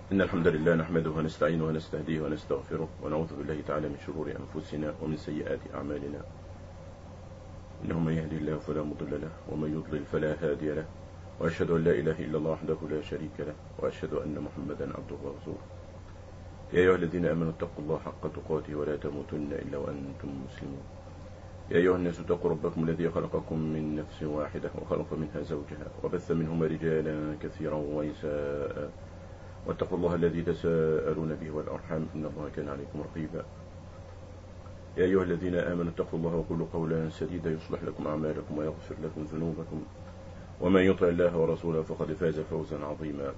إن الحمد لله نحمده ونستعينه ونستهديه ونستغفره ونعوذ بالله تعالى من شرور أنفسنا ومن سيئات أعمالنا إنه من يهدي الله فلا مضل له ومن يضلل فلا هادي له وأشهد أن لا إله إلا الله وحده لا شريك له وأشهد أن محمدا عبده ورسوله يا أيها الذين آمنوا اتقوا الله حق تقاته ولا تموتن إلا وأنتم مسلمون يا أيها الناس اتقوا ربكم الذي خلقكم من نفس واحدة وخلق منها زوجها وبث منهما رجالا كثيرا ونساء واتقوا الله الذي تساءلون به والأرحام إن الله كان عليكم رقيبا يا أيها الذين آمنوا اتقوا الله وقولوا قولا سديدا يصلح لكم أعمالكم ويغفر لكم ذنوبكم ومن يطع الله ورسوله فقد فاز فوزا عظيما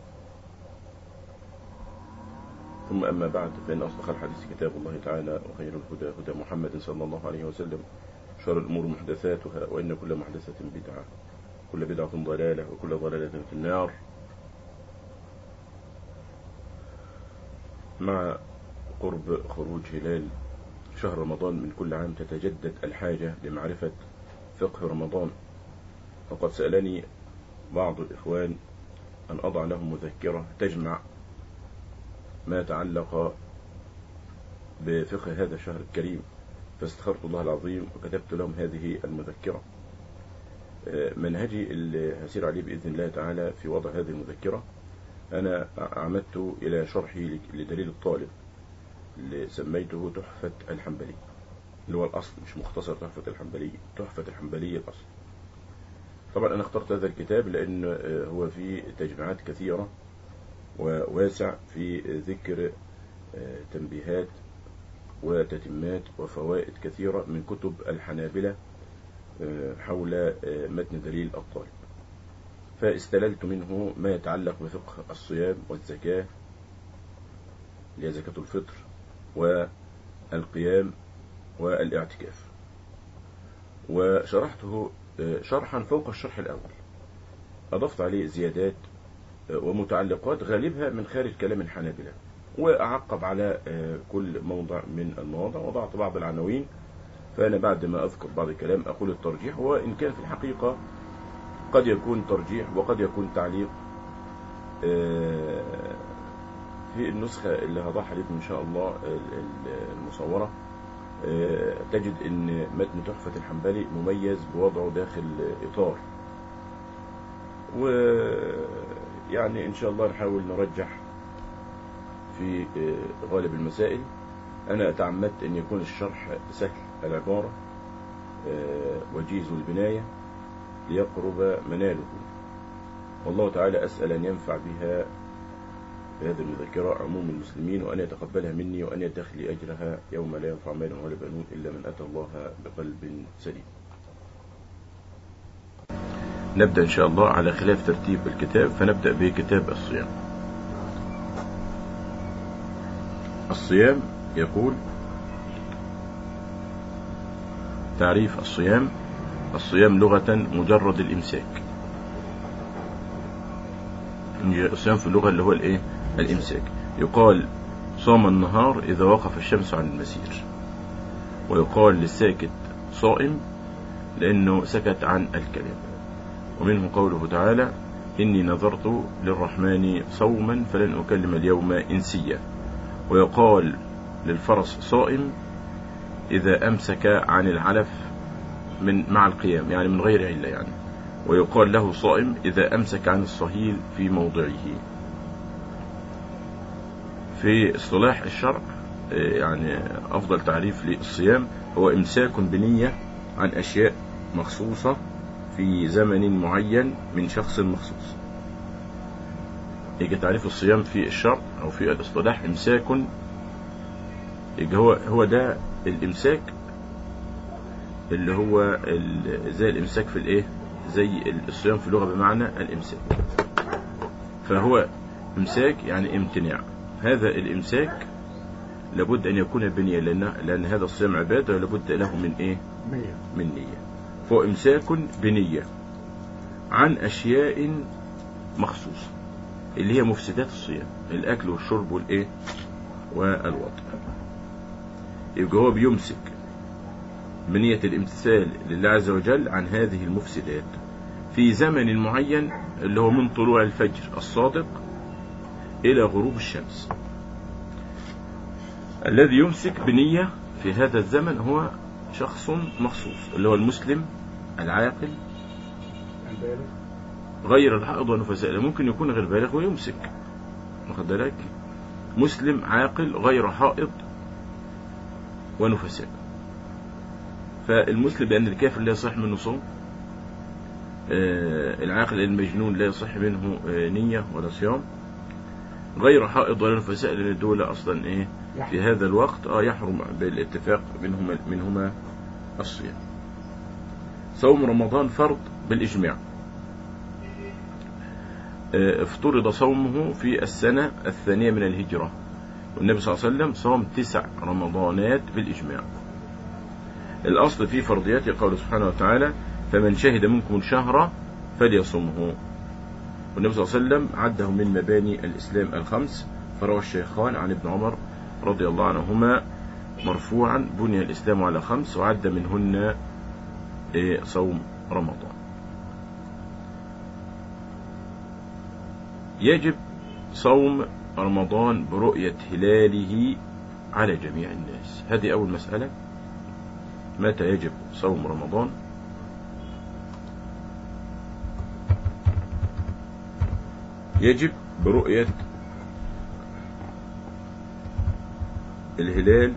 ثم أما بعد فإن أصدق الحديث كتاب الله تعالى وخير الهدى هدى محمد صلى الله عليه وسلم شر الأمور محدثاتها وإن كل محدثة بدعة كل بدعة ضلالة وكل ضلالة في النار مع قرب خروج هلال شهر رمضان من كل عام تتجدد الحاجة لمعرفة فقه رمضان وقد سألني بعض الإخوان أن أضع لهم مذكرة تجمع ما تعلق بفقه هذا الشهر الكريم فاستخرت الله العظيم وكتبت لهم هذه المذكرة منهجي اللي هسير عليه بإذن الله تعالى في وضع هذه المذكرة أنا عمدت إلى شرحي لدليل الطالب اللي سميته تحفة الحنبلي اللي هو الأصل مش مختصر تحفة الحنبلي تحفة الحنبلي الأصل طبعا أنا اخترت هذا الكتاب لأن هو فيه تجميعات كثيرة وواسع في ذكر تنبيهات وتتمات وفوائد كثيرة من كتب الحنابلة حول متن دليل الطالب فاستللت منه ما يتعلق بفقه الصيام والزكاة اللي هي زكاة الفطر والقيام والاعتكاف وشرحته شرحا فوق الشرح الأول أضفت عليه زيادات ومتعلقات غالبها من خارج كلام الحنابلة وأعقب على كل موضع من المواضع وضعت بعض العناوين فأنا بعد ما أذكر بعض الكلام أقول الترجيح وإن كان في الحقيقة قد يكون ترجيح وقد يكون تعليق في النسخة اللي هضعها لكم إن شاء الله المصورة تجد أن متن تحفة الحنبلي مميز بوضعه داخل إطار ويعني إن شاء الله نحاول نرجح في غالب المسائل أنا تعمدت أن يكون الشرح سهل العبارة وجيز البناية ليقرب مناله والله تعالى أسأل أن ينفع بها بهذه المذكرة عموم المسلمين وأن يتقبلها مني وأن يدخل أجرها يوم لا ينفع مال ولا بنون إلا من أتى الله بقلب سليم نبدأ إن شاء الله على خلاف ترتيب الكتاب فنبدأ بكتاب الصيام الصيام يقول تعريف الصيام الصيام لغة مجرد الإمساك الصيام في اللغة اللي هو الإيه؟ الإمساك يقال صام النهار إذا وقف الشمس عن المسير ويقال للساكت صائم لأنه سكت عن الكلام ومنه قوله تعالى إني نظرت للرحمن صوما فلن أكلم اليوم إنسيا ويقال للفرس صائم إذا أمسك عن العلف من مع القيام يعني من غير علة يعني ويقال له صائم إذا أمسك عن الصهيل في موضعه في اصطلاح الشرع يعني أفضل تعريف للصيام هو إمساك بنية عن أشياء مخصوصة في زمن معين من شخص مخصوص يجي تعريف الصيام في الشرع أو في الاصطلاح إمساك يجي هو هو ده الإمساك اللي هو زي الإمساك في الإيه زي الصيام في اللغة بمعنى الإمساك فهو إمساك يعني امتناع هذا الإمساك لابد أن يكون بنية لأن, لأن هذا الصيام عبادة لابد له من إيه من نية فهو إمساك بنية عن أشياء مخصوصة اللي هي مفسدات الصيام الأكل والشرب والإيه والوضع يبقى هو بيمسك بنية الامتثال لله عز وجل عن هذه المفسدات في زمن معين اللي هو من طلوع الفجر الصادق إلى غروب الشمس الذي يمسك بنية في هذا الزمن هو شخص مخصوص اللي هو المسلم العاقل البالغ غير الحائض والنفساء ممكن يكون غير بالغ ويمسك واخد بالك مسلم عاقل غير حائض ونفساء فالمسلم لأن الكافر لا يصح منه صوم آه، العاقل المجنون لا يصح منه آه، نية ولا صيام غير حائض ولا نفساء لأن دول أصلا إيه في هذا الوقت اه يحرم بالاتفاق منهما منهما الصيام صوم رمضان فرض بالإجماع آه، افترض صومه في السنة الثانية من الهجرة والنبي صلى الله عليه وسلم صام تسع رمضانات بالإجماع الأصل في فرضيته قول سبحانه وتعالى فمن شهد منكم الشهر فليصمه والنبي صلى الله عليه وسلم عده من مباني الإسلام الخمس فروى الشيخان عن ابن عمر رضي الله عنهما مرفوعا بني الإسلام على خمس وعد منهن إيه، صوم رمضان يجب صوم رمضان برؤية هلاله على جميع الناس هذه أول مسألة متى يجب صوم رمضان يجب برؤية الهلال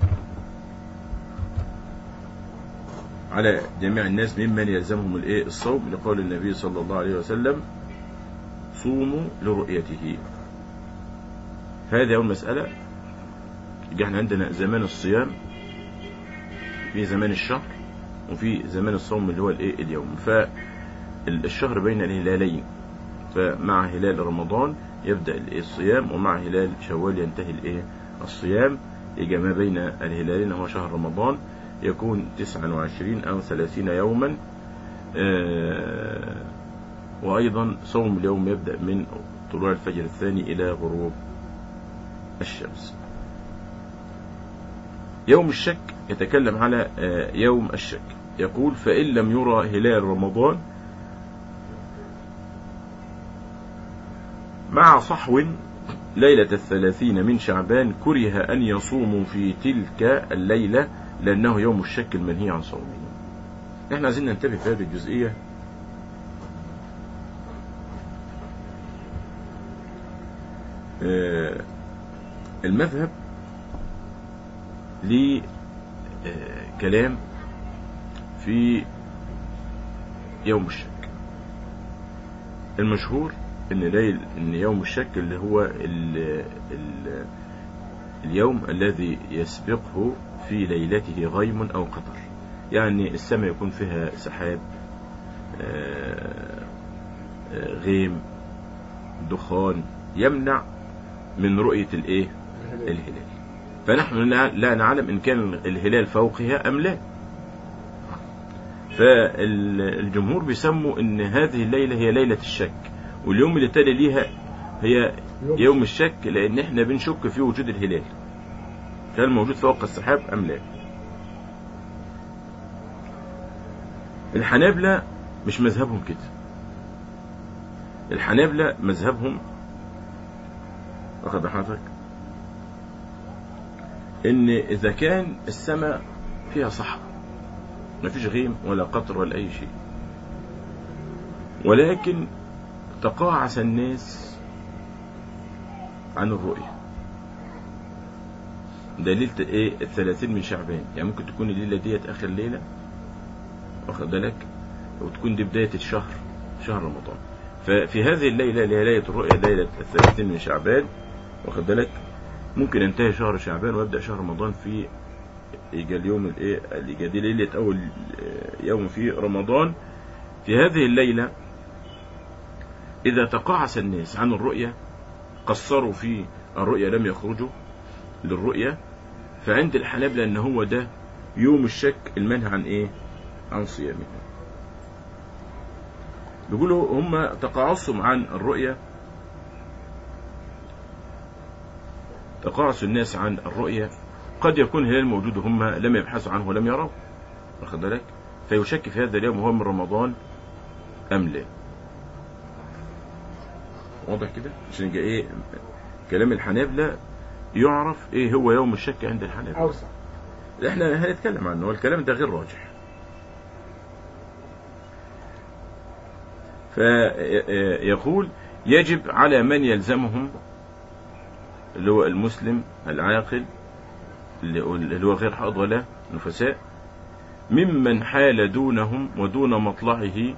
على جميع الناس ممن يلزمهم الايه الصوم لقول النبي صلى الله عليه وسلم صوموا لرؤيته هذه أول مسألة يبقى احنا عندنا زمان الصيام في زمان الشهر وفي زمان الصوم اللي هو الايه اليوم فالشهر بين الهلالين فمع هلال رمضان يبدأ الإيه الصيام ومع هلال شوال ينتهي الايه الصيام يجي ما بين الهلالين هو شهر رمضان يكون 29 أو 30 يوما آه، وأيضا صوم اليوم يبدأ من طلوع الفجر الثاني إلى غروب الشمس يوم الشك يتكلم على آه، يوم الشك يقول فإن لم يرى هلال رمضان مع صحو ليلة الثلاثين من شعبان كره أن يصوموا في تلك الليلة لأنه يوم الشك المنهي عن صومه احنا عايزين ننتبه في هذه الجزئية آه، المذهب ليه آه، كلام في يوم الشك المشهور ان ليل ان يوم الشك اللي هو ال ال اليوم الذي يسبقه في ليلته غيم او قطر يعني السماء يكون فيها سحاب آه، آه، غيم دخان يمنع من رؤية الايه الهلال فنحن لا لا نعلم ان كان الهلال فوقها ام لا فالجمهور بيسموا ان هذه الليلة هي ليلة الشك واليوم اللي تالي ليها هي يوم الشك لان احنا بنشك في وجود الهلال هل موجود فوق السحاب ام لا الحنابلة مش مذهبهم كده الحنابلة مذهبهم واخد حضرتك ان اذا كان السماء فيها صحراء مفيش غيم ولا قطر ولا اي شيء ولكن تقاعس الناس عن الرؤية ده ليلة ايه الثلاثين من شعبان يعني ممكن تكون الليلة ديت اخر ليلة واخد بالك وتكون دي بداية الشهر شهر رمضان ففي هذه الليلة اللي هي ليلة الرؤية ليلة الثلاثين من شعبان واخد بالك ممكن ينتهي شهر شعبان ويبدأ شهر رمضان في يجي اليوم الايه اللي جا دي ليلة أول يوم في رمضان في هذه الليلة إذا تقاعس الناس عن الرؤية قصروا في الرؤية لم يخرجوا للرؤية فعند الحنابلة أن هو ده يوم الشك المنهى عن إيه؟ عن صيامه بيقولوا هم تقاعسهم عن الرؤية تقاعس الناس عن الرؤية قد يكون هلال موجود وهم لم يبحثوا عنه ولم يروا واخد بالك فيشك في هذا اليوم هو من رمضان أم لا واضح كده عشان يبقى ايه كلام الحنابلة يعرف ايه هو يوم الشك عند الحنابلة اوسع احنا هنتكلم عنه والكلام ده غير راجح فيقول يجب على من يلزمهم اللي هو المسلم العاقل اللي هو- اللي هو غير حائض ولا نفساء ممن حال دونهم ودون مطلعه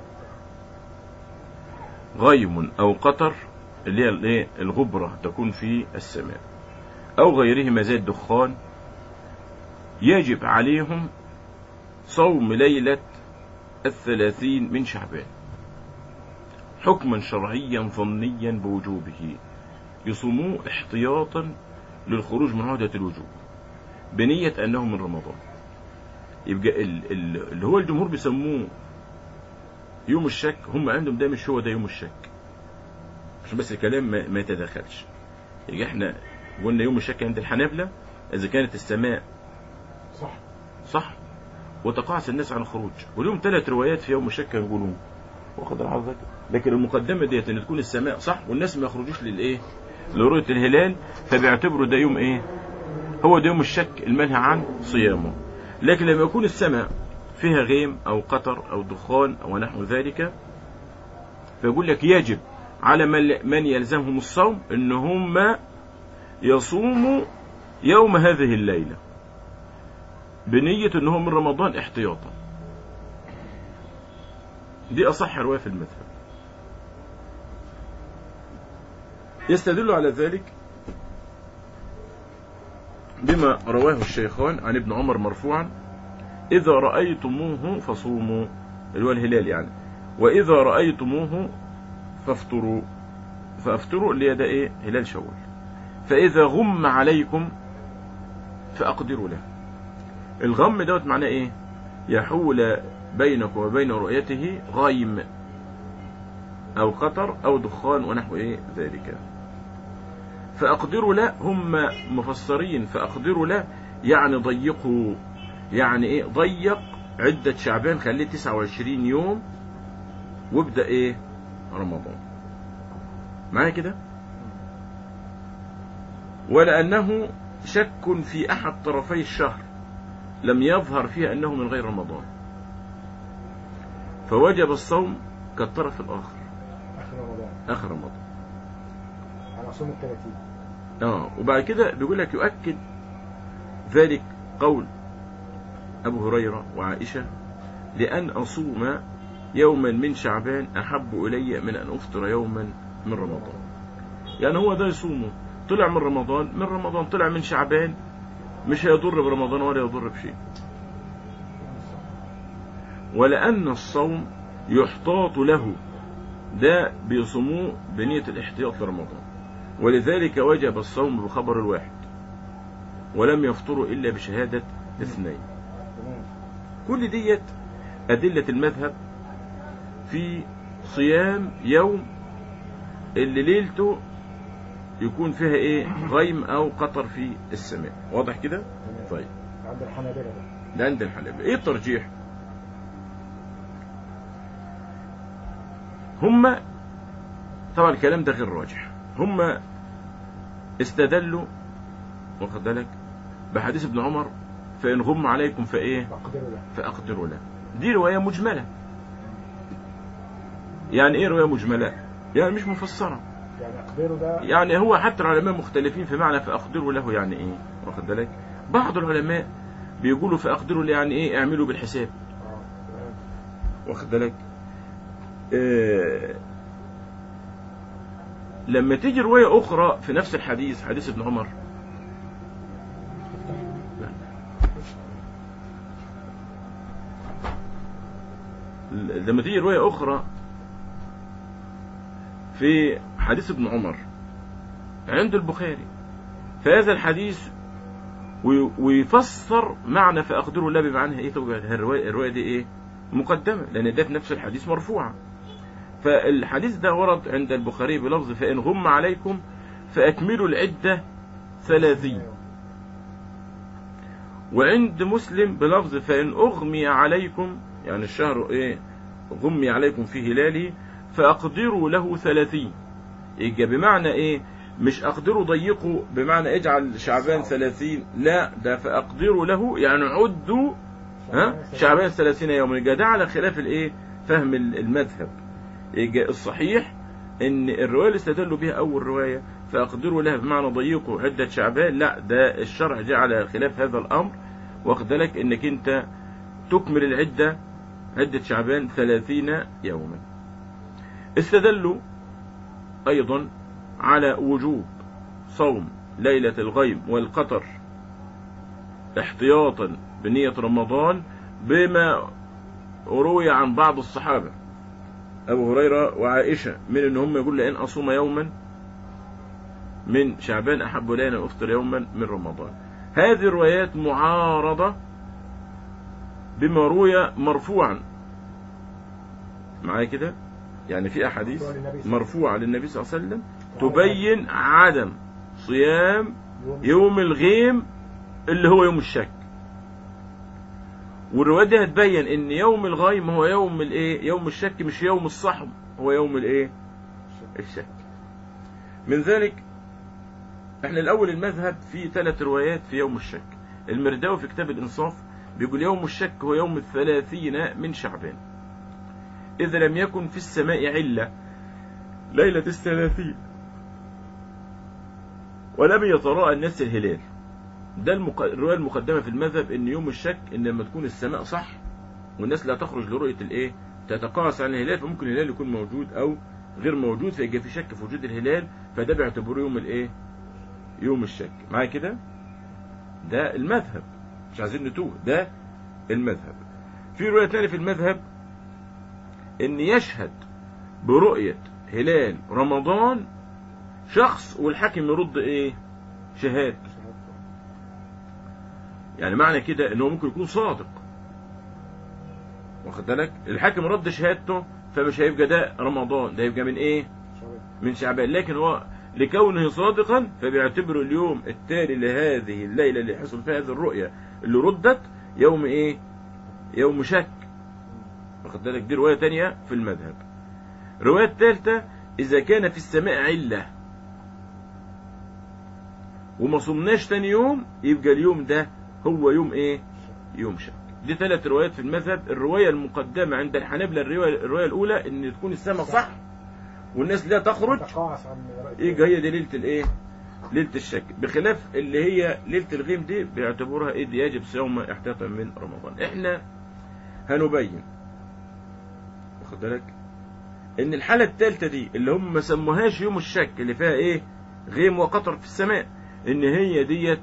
غيم أو قطر اللي هي الايه الغبرة تكون في السماء أو غيرهما زي الدخان يجب عليهم صوم ليلة الثلاثين من شعبان حكما شرعيا ظنيا بوجوبه يصوموه احتياطا للخروج من عهدة الوجوب بنية أنه من رمضان يبقى ال- ال- اللي هو الجمهور بيسموه يوم الشك هم عندهم ده مش هو ده يوم الشك عشان بس الكلام ما, ما يتداخلش يبقى احنا قلنا يوم الشك عند الحنابلة إذا كانت السماء صح صح وتقاعس الناس عن الخروج ولهم ثلاث روايات في يوم الشك يقولون واخد على حضرتك لكن المقدمه ديت ان تكون السماء صح والناس ما يخرجوش للايه لرؤيه الهلال فبيعتبروا ده يوم ايه هو ده يوم الشك المنهي عن صيامه لكن لما يكون السماء فيها غيم او قطر او دخان او نحو ذلك فيقول لك يجب على من من يلزمهم الصوم ان هم يصوموا يوم هذه الليله بنية انه من رمضان احتياطا دي اصح رواية في المذهب يستدل على ذلك بما رواه الشيخان عن ابن عمر مرفوعا إذا رأيتموه فصوموا اللي هو الهلال يعني وإذا رأيتموه فافطروا فافطروا اللي هي ده إيه هلال شوال فإذا غم عليكم فأقدروا له الغم دوت معناه ايه يحول بينك وبين رؤيته غيم او قطر او دخان ونحو ايه ذلك فاقدروا له هم مفسرين فاقدروا له يعني ضيقوا يعني ايه ضيق عدة شعبان خليه 29 يوم وابدأ ايه رمضان معايا كده ولأنه شك في أحد طرفي الشهر لم يظهر فيها أنه من غير رمضان فوجب الصوم كالطرف الآخر اخر رمضان آخر رمضان على صوم الثلاثين آه وبعد كده بيقول لك يؤكد ذلك قول أبو هريرة وعائشة لأن أصوم يوما من شعبان أحب إلي من أن أفطر يوما من رمضان يعني هو ده يصومه طلع من رمضان من رمضان طلع من شعبان مش هيضر برمضان ولا يضر بشيء ولأن الصوم يحتاط له ده بيصوموه بنية الاحتياط لرمضان ولذلك وجب الصوم بخبر الواحد ولم يفطروا إلا بشهادة اثنين تمام كل ديت أدلة المذهب في صيام يوم اللي ليلته يكون فيها ايه غيم او قطر في السماء واضح كده تمام طيب عند الحنابلة ده ده عند الحنابلة ايه الترجيح هم طبعا الكلام ده غير راجح هم استدلوا واخد بالك بحديث ابن عمر فإن غم عليكم فإيه فاقدروا له فأقدروا له دي رواية مجملة يعني ايه رواية مجملة يعني مش مفسرة يعني اقدروا ده يعني هو حتى العلماء مختلفين في معنى فأقدروا له يعني ايه واخد بالك بعض العلماء بيقولوا فأقدروا له يعني ايه اعملوا بالحساب اه تمام واخد بالك آه لما تيجي رواية أخرى في نفس الحديث حديث ابن عمر لما تيجي رواية أخرى في حديث ابن عمر عند البخاري فهذا الحديث وي- ويفسر معنى فأقدروا الله بمعنى ايه طب الرواية, الرواية دي ايه مقدمة لأن ده في نفس الحديث مرفوعة فالحديث ده ورد عند البخاري بلفظ فإن غم عليكم فأكملوا العدة ثلاثين وعند مسلم بلفظ فإن أغمي عليكم يعني الشهر إيه غمي عليكم في هلاله فأقدروا له ثلاثين يبقى بمعنى إيه مش أقدروا ضيقوا بمعنى اجعل شعبان ثلاثين لا ده فأقدروا له يعني عدوا ها شعبان ثلاثين يوما يبقى ده على خلاف الايه فهم ال- المذهب يبقى الصحيح ان الروايه اللي استدلوا بها اول روايه فاقدروا لها بمعنى ضيقوا عده شعبان لا ده الشرع جاء على خلاف هذا الامر واخد بالك انك انت تكمل العده عده شعبان ثلاثين يوما استدلوا ايضا على وجوب صوم ليله الغيم والقطر احتياطا بنية رمضان بما روي عن بعض الصحابة أبو هريرة وعائشة من أن هم يقول لأن أصوم يوما من شعبان أحب لي أن أفطر يوما من رمضان هذه الروايات معارضة بما روي مرفوعا معايا كده يعني في أحاديث مرفوعة للنبي صلى الله عليه وسلم تبين عدم صيام يوم الغيم اللي هو يوم الشك والرواية دي هتبين ان يوم الغيم هو يوم الايه يوم الشك مش يوم الصحم هو يوم الايه الشك من ذلك احنا الاول المذهب في ثلاث روايات في يوم الشك المرداوي في كتاب الانصاف بيقول يوم الشك هو يوم الثلاثين من شعبان اذا لم يكن في السماء علة ليلة الثلاثين ولم يتراءى الناس الهلال ده المق... الروايه المقدمه في المذهب ان يوم الشك ان لما تكون السماء صح والناس لا تخرج لرؤيه الايه تتقاعس عن الهلال فممكن الهلال يكون موجود او غير موجود فيجي في شك في وجود الهلال فده بيعتبروه يوم الايه يوم الشك معايا كده ده المذهب مش عايزين نتوه ده المذهب في روايه ثانيه في المذهب ان يشهد برؤيه هلال رمضان شخص والحاكم يرد ايه شهاده يعني معنى كده ان هو ممكن يكون صادق واخد بالك الحاكم رد شهادته فمش هيبقى ده رمضان ده يبقى من ايه من شعبان لكن هو لكونه صادقا فبيعتبر اليوم التالي لهذه الليله اللي حصل فيها هذه الرؤيه اللي ردت يوم ايه يوم شك واخد بالك دي روايه تانية في المذهب الروايه الثالثه اذا كان في السماء عله وما صمناش تاني يوم يبقى اليوم ده هو يوم ايه يوم شك دي ثلاث روايات في المذهب الرواية المقدمة عند الحنابلة الرواية, الرواية الأولى إن تكون السماء صح والناس لا تخرج تقاعس عن يجي هي دي ليلة الإيه؟ ليلة الشك بخلاف اللي هي ليلة الغيم دي بيعتبروها إيه دي يجب صيامها احتياطا من رمضان إحنا هنبين واخد بالك إن الحالة الثالثة دي اللي هم ما سموهاش يوم الشك اللي فيها إيه؟ غيم وقطر في السماء إن هي ديت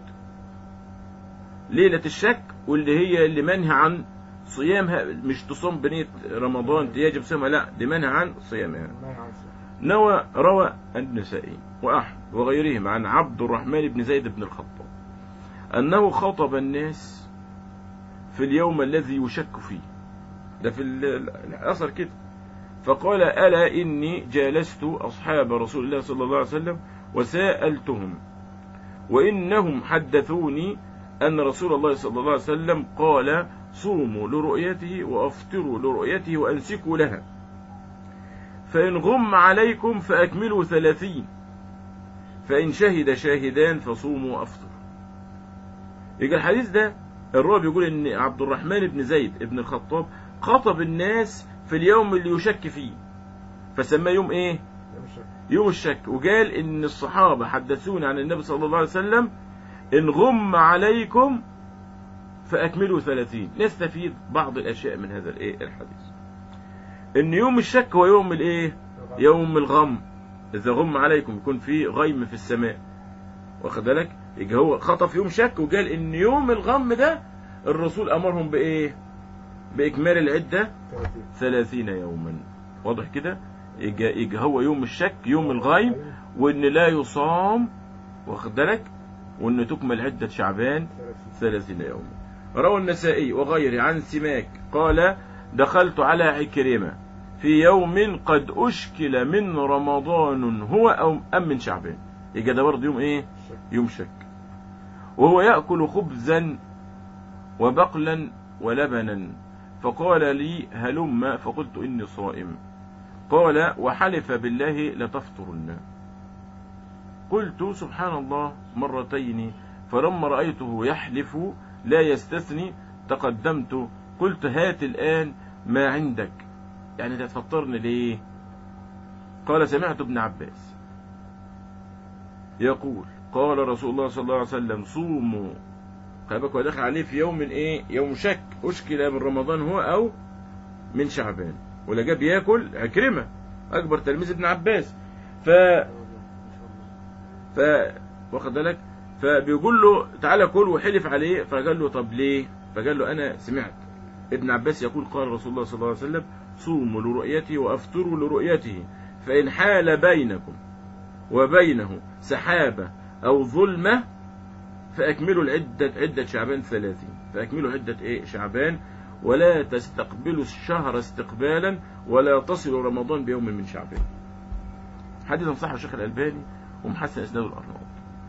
ليلة الشك واللي هي اللي منهى عن صيامها مش تصوم بنية رمضان يجب صيامها لا دي منهى عن صيامها ما يعرف. نوى روى النسائي وأحمد وغيرهم عن عبد الرحمن بن زيد بن الخطاب أنه خطب الناس في اليوم الذي يشك فيه ده في ال- ال- الأثر كده فقال ألا إني جالست أصحاب رسول الله صلى الله عليه وسلم وسألتهم وإنهم حدثوني أن رسول الله صلى الله عليه وسلم قال صوموا لرؤيته وأفطروا لرؤيته وأنسكوا لها فإن غم عليكم فأكملوا ثلاثين فإن شهد شاهدان فصوموا وأفطروا يبقى الحديث ده الراوي بيقول ان عبد الرحمن بن زيد بن الخطاب خطب الناس في اليوم اللي يشك فيه فسماه يوم ايه يوم الشك. يوم الشك وقال ان الصحابة حدثونا عن النبي صلى الله عليه وسلم ان غم عليكم فاكملوا ثلاثين نستفيد بعض الاشياء من هذا الايه الحديث ان يوم الشك هو يوم الايه يوم الغم اذا غم عليكم يكون في غيم في السماء واخد بالك يبقى هو خطف يوم شك وقال ان يوم الغم ده الرسول امرهم بايه باكمال العده 30. ثلاثين يوما واضح كده يجي, يجي هو يوم الشك يوم الغيم وان لا يصام واخد بالك وان تكمل عدة شعبان 30. ثلاثين يوما روى النسائي وغيره عن سماك قال دخلت على عكرمة في يوم قد أشكل من رمضان هو أو أم من شعبان يجي ده برضه يوم إيه الشك. يوم شك وهو يأكل خبزا وبقلا ولبنا فقال لي هلم فقلت إني صائم قال وحلف بالله لتفطرن قلت سبحان الله مرتين فلما رأيته يحلف لا يستثني تقدمت قلت هات الآن ما عندك يعني ده تفطرني ليه قال سمعت ابن عباس يقول قال رسول الله صلى الله عليه وسلم صوموا خلي هو داخل عليه في يوم ايه يوم شك اشكل من رمضان هو او من شعبان ولا جاب ياكل عكرمه اكبر تلميذ ابن عباس ف ف واخد بالك فبيقول له تعالى كل وحلف عليه فقال له طب ليه فقال له انا سمعت ابن عباس يقول قال رسول الله صلى الله عليه وسلم صوموا لرؤيته وافطروا لرؤيته فان حال بينكم وبينه سحابة أو ظلمة فأكملوا العدة عدة شعبان ثلاثين فأكملوا عدة إيه شعبان ولا تستقبلوا الشهر استقبالا ولا تصلوا رمضان بيوم من شعبان حديث صحيح الشيخ الألباني ومحسن إسناد الأرناؤوط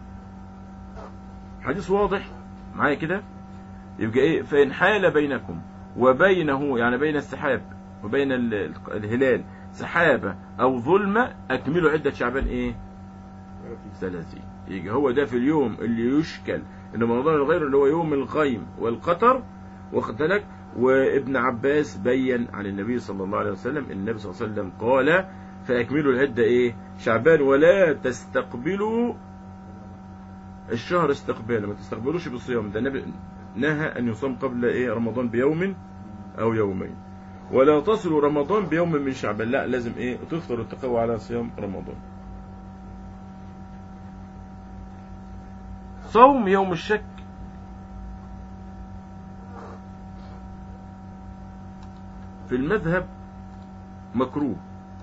حديث واضح معايا كده يبقى إيه فإن حال بينكم وبينه يعني بين السحاب وبين ال- الهلال سحابة أو ظلمة أكملوا عدة شعبان إيه ثلاثين يجي هو ده في اليوم اللي يشكل ان رمضان الغير اللي هو يوم الغيم والقطر واخد بالك وابن عباس بين عن النبي صلى الله عليه وسلم ان النبي صلى الله عليه وسلم قال فاكملوا العده ايه شعبان ولا تستقبلوا الشهر استقبالا ما تستقبلوش بالصيام ده النبي نهى ان يصام قبل ايه رمضان بيوم او يومين ولا تصلوا رمضان بيوم من شعبان لا لازم ايه تفطر وتقوى على صيام رمضان صوم يوم الشك في المذهب مكروه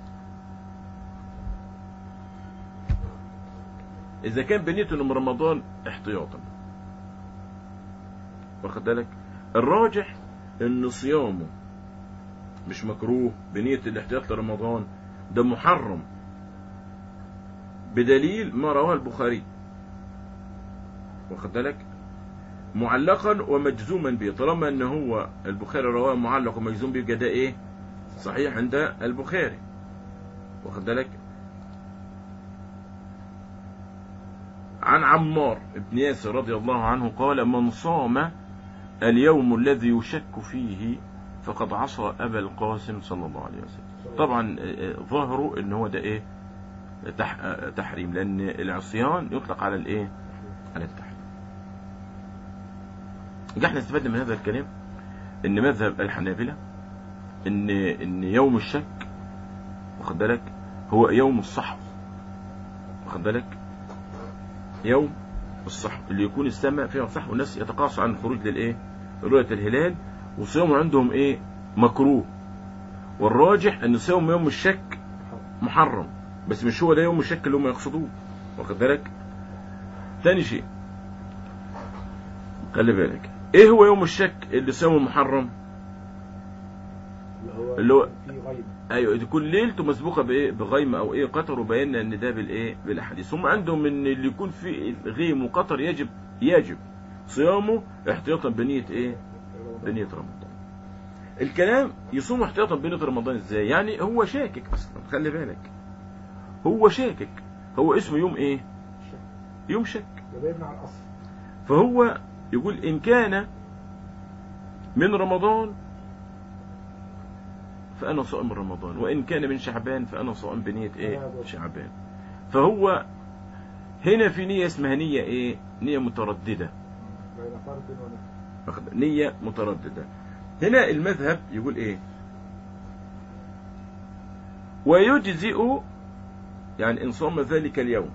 إذا كان بنيته إنه من رمضان احتياطا واخد بالك الراجح إن صيامه مش مكروه بنية الاحتياط لرمضان ده محرم بدليل ما رواه البخاري واخد بالك معلقا ومجزوما به طالما ان هو البخاري رواه معلق ومجزوم به يبقى ده ايه صحيح عند البخاري واخد بالك عن عمار بن ياسر رضي الله عنه قال من صام اليوم الذي يشك فيه فقد عصى ابا القاسم صلى الله عليه وسلم طبعا آه، آه، ظاهره ان هو ده ايه تح- آه، تحريم لان العصيان يطلق على الايه على التحريم يبقى احنا استفدنا من هذا الكلام ان مذهب الحنابلة ان ان يوم الشك واخد بالك هو يوم الصحو واخد بالك يوم الصحو اللي يكون السماء فيها صحو والناس يتقاصوا عن الخروج للايه رؤية الهلال وصيامه عندهم ايه مكروه والراجح ان صيام يوم الشك محرم بس مش هو ده يوم الشك اللي هم يقصدوه واخد بالك تاني شيء خلي بالك ايه هو يوم الشك اللي صيامه محرم اللي هو اللي هو- في غيب ايوه دي كل ليلته مسبوقه بايه بغيم او ايه قطر وبينا ان ده بالايه بالاحاديث هم عندهم ان اللي يكون فيه غيم وقطر يجب يجب صيامه احتياطا بنيه ايه بنيه رمضان الكلام يصوم احتياطا بنيه رمضان ازاي يعني هو شاكك اصلا خلي بالك هو شاكك هو اسمه يوم ايه الشك يوم شك ده بيبني على الاصل فهو يقول إن كان من رمضان فأنا صائم رمضان وإن كان من شعبان فأنا صائم بنية إيه شعبان فهو هنا في نية اسمها نية إيه نية مترددة بين فرد ونفس واخد- نية مترددة هنا المذهب يقول إيه ويجزئ يعني إن صام ذلك اليوم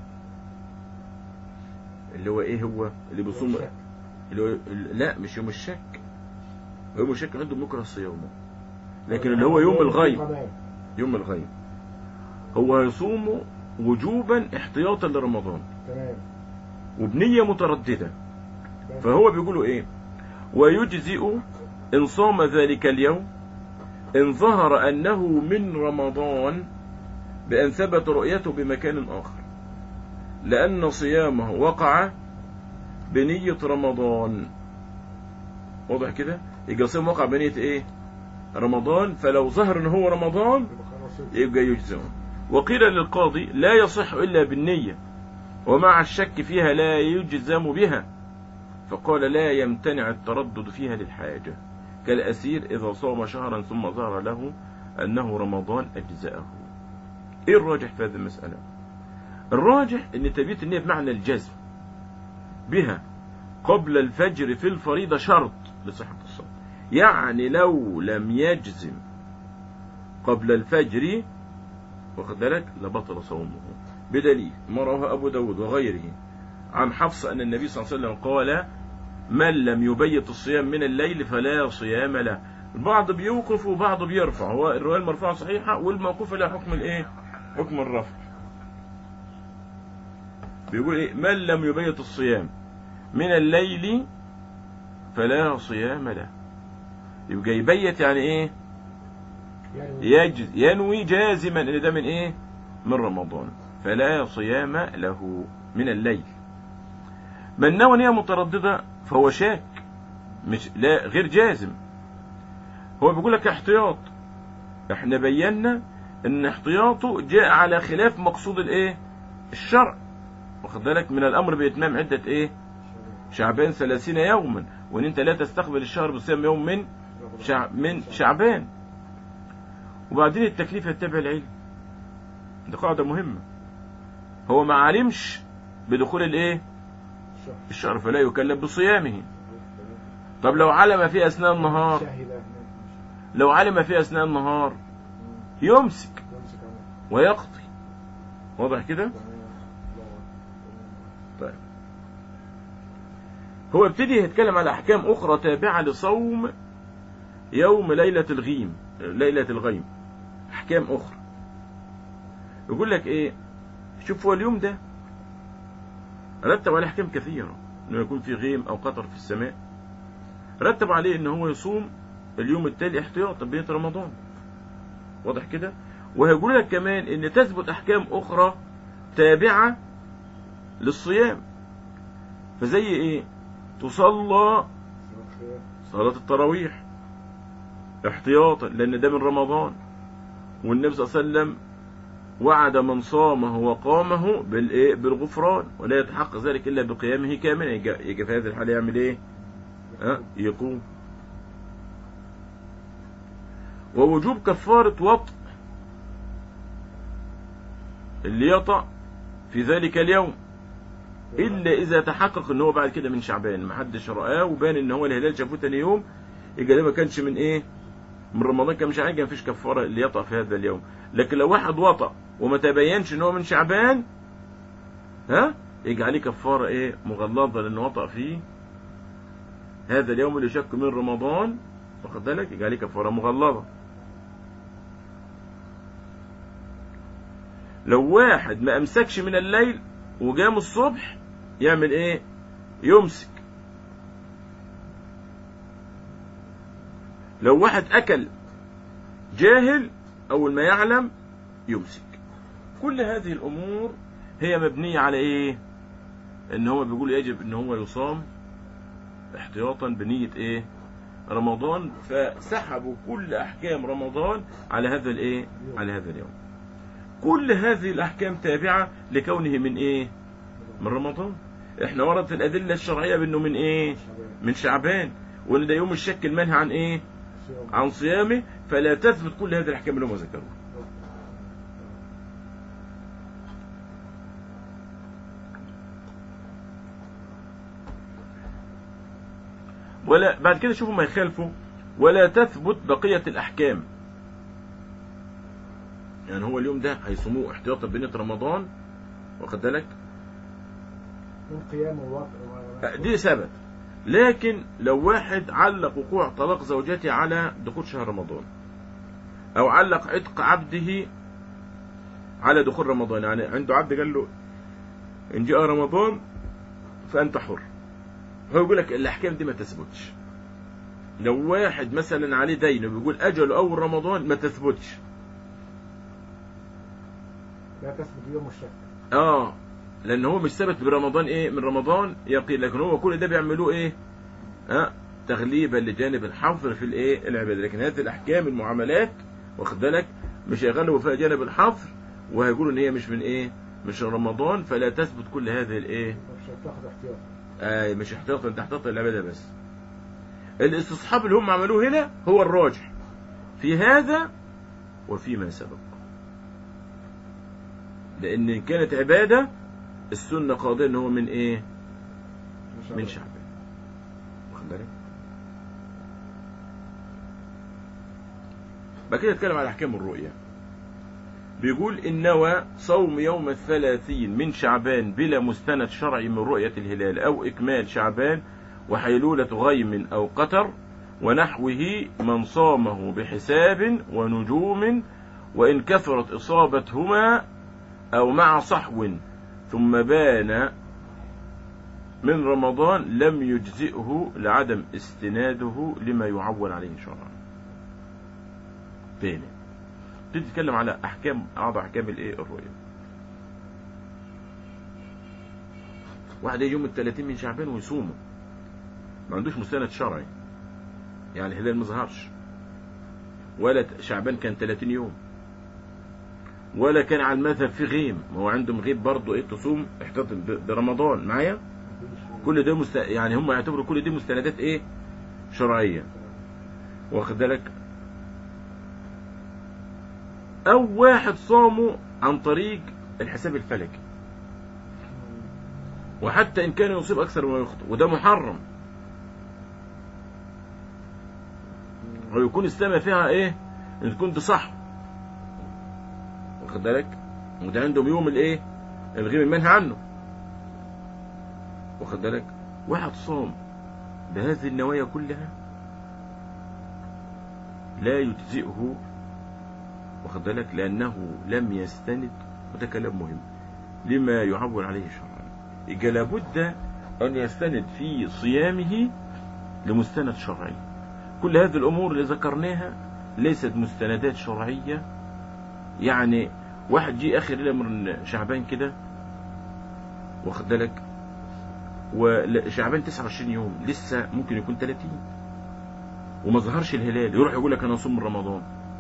اللي هو إيه هو اللي بيصوم الشك. اللي هو لا مش يوم الشك يوم الشك عندهم مكره صيامه لكن اللي هو يوم الغيب الغمام. يوم الغيب هو يصوم وجوبا احتياطا لرمضان تمام وبنية مترددة بين- فهو بيقولوا ايه ويجزئ ان صام ذلك اليوم ان ظهر انه من رمضان بان ثبت رؤيته بمكان اخر لان صيامه وقع بنية رمضان واضح كده يبقى صيام وقع بنية ايه رمضان فلو ظهر ان هو رمضان يبقى خلاص يبقى يجزم وقيل للقاضي لا يصح إلا بالنية ومع الشك فيها لا يجزم بها فقال لا يمتنع التردد فيها للحاجة كالأسير إذا صام شهرا ثم ظهر له أنه رمضان أجزأه إيه الراجح في هذه المسألة الراجح أن تبيت النية بمعنى الجزم بها قبل الفجر في الفريضة شرط لصحة الصوم يعني لو لم يجزم قبل الفجر واخد بالك لبطل صومه بدليل ما رواه أبو داود وغيره عن حفص أن النبي صلى الله عليه وسلم قال من لم يبيت الصيام من الليل فلا صيام له البعض بيوقف وبعض بيرفع هو الرواية المرفوعة صحيحة والموقوفة لها حكم الايه حكم الرفع بيقول ايه من لم يبيت الصيام من الليل فلا صيام له يبقى يبيت يعني ايه يعني يجز ينوي جازما ان ده من ايه من رمضان فلا صيام له من الليل من نوى نية مترددة فهو شاك مش لا غير جازم هو بيقول لك احتياط احنا بينا ان احتياطه جاء على خلاف مقصود الايه الشرع واخد بالك من الامر باتمام عدة ايه شعبان ثلاثين يوما وان انت لا تستقبل الشهر بصيام يوم من شع... من شعبان وبعدين التكليف يتبع العلم دي قاعدة مهمة هو ما علمش بدخول الايه الشهر الشهر فلا يكلف بصيامه طب لو علم في اثناء النهار شهد هناك لو علم في اثناء النهار يمسك يمسك عنه ويقضي واضح كده طيب هو ابتدي يتكلم على احكام اخرى تابعه لصوم يوم ليله الغيم ليله الغيم احكام اخرى يقول لك ايه شوف هو اليوم ده رتب عليه احكام كثيره انه يكون في غيم او قطر في السماء رتب عليه ان هو يصوم اليوم التالي احتياطا بنية رمضان واضح كده وهيقول لك كمان ان تثبت احكام اخرى تابعه للصيام فزي ايه تصلى صلاة التراويح احتياطا لأن ده من رمضان والنبي صلى الله عليه وسلم وعد من صامه وقامه بالايه بالغفران ولا يتحقق ذلك الا بقيامه كاملا يجي يجي في هذه الحاله يعمل ايه؟ ها يقوم ووجوب كفاره وطء اللي يطأ في ذلك اليوم الا اذا تحقق ان هو بعد كده من شعبان ما حدش رآه وبان ان هو الهلال شافوه تاني يوم يبقى ده ما كانش من ايه من رمضان كان مش عارف ما فيش كفاره اللي يطأ في هذا اليوم لكن لو واحد وطأ وما تبينش ان هو من شعبان ها يجي عليه كفاره ايه مغلظه لانه وطأ فيه هذا اليوم اللي شك من رمضان واخد بالك يجي عليه كفاره مغلظه لو واحد ما امسكش من الليل وجام الصبح يعمل ايه يمسك لو واحد اكل جاهل اول ما يعلم يمسك كل هذه الامور هي مبنية على ايه ان هو بيقول يجب ان هو يصام احتياطا بنية ايه رمضان فسحبوا كل احكام رمضان على هذا الايه على هذا اليوم كل هذه الاحكام تابعة لكونه من ايه من رمضان احنا وردت الادلة الشرعية بانه من ايه من شعبان وان ده يوم الشك المنهي عن ايه عن صيامه فلا تثبت كل هذه الاحكام اللي هم ذكروها ولا بعد كده شوفوا ما يخالفوا ولا تثبت بقية الأحكام يعني هو اليوم ده هيصوموه احتياطا بنية رمضان واخد بالك من قيام الوقت دي ثبت لكن لو واحد علق وقوع طلاق زوجته على دخول شهر رمضان او علق عتق عبده على دخول رمضان يعني عنده عبد قال له ان جاء رمضان فانت حر هو يقول لك الاحكام دي ما تثبتش لو واحد مثلا عليه دين وبيقول اجله اول رمضان ما تثبتش لا تثبت يوم الشك اه لان هو مش ثابت برمضان ايه من رمضان يقين لكن هو كل ده بيعملوه ايه اه تغليبا لجانب الحظر في الايه العباده لكن هذه الاحكام المعاملات واخد بالك مش هيغلبوا فيها جانب الحظر وهيقولوا ان هي مش من ايه مش رمضان فلا تثبت كل هذه الايه مش هتاخد احتياط آه مش احتياط انت احتياط العباده بس الاستصحاب اللي هم عملوه هنا هو الراجح في هذا وفيما سبق لان إن كانت عباده السنه قاضيه ان هو من ايه مش من عارف. شعبان واخد بالك بعد كده نتكلم على احكام الرؤيا بيقول إن نوى صوم يوم الثلاثين من شعبان بلا مستند شرعي من رؤية الهلال أو إكمال شعبان وحيلولة غيم أو قتر ونحوه من صامه بحساب ونجوم وإن كثرت إصابتهما أو مع صحو ثم بان من رمضان لم يجزئه لعدم استناده لما يعول عليه شرعا تاني تبتدي تتكلم على احكام بعض احكام الايه الرؤيه واحد يجي يوم الثلاثين من شعبان ويصومه ما عندوش مستند شرعي يعني الهلال ما ظهرش ولا شعبان كان 30 يوم ولا كان على المذهب في غيم ما هو عندهم غيب برضه ايه تصوم احتاط ب- برمضان معايا مفيش- كل ده مست... يعني هم يعتبروا كل دي مستندات ايه شرعيه واخد بالك او واحد صاموا عن طريق الحساب الفلكي وحتى ان كان يصيب اكثر مما يخطئ وده محرم ويكون السماء فيها ايه ان تكون دي صح واخد بالك وده عندهم يوم الايه الغيب المنهي عنه واخد بالك واحد صام بهذه النوايا كلها لا يجزئه واخد بالك لأنه لم يستند وده كلام مهم لما يعول عليه شرعا يبقى لابد أن يستند في صيامه لمستند شرعي كل هذه الأمور اللي ذكرناها ليست مستندات شرعية يعني واحد جه آخر ليلة من شعبان كده واخد بالك وشعبان 29 يوم لسه ممكن يكون 30 وما ظهرش الهلال يروح يقول لك انا اصوم من رمضان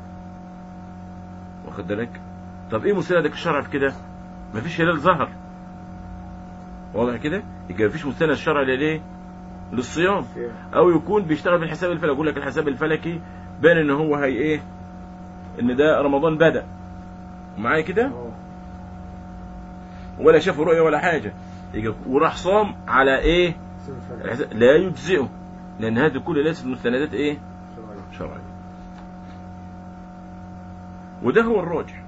واخد بالك طب ايه مستندك الشرعي في كده مفيش هلال ظهر واضح كده يبقى مفيش مستند شرعي ليه للصيام صيام. او يكون بيشتغل بالحساب الفلكي يقول لك الحساب الفلكي بان ان هو هي ايه ان ده رمضان بدا معايا كده اه ولا شاف رؤيه ولا حاجه يجي وراح صام على ايه سيب الفرق. الحساب- لا يجزئه لان هذه كلها ليست مستندات ايه شرعي. شرعية وده هو الراجح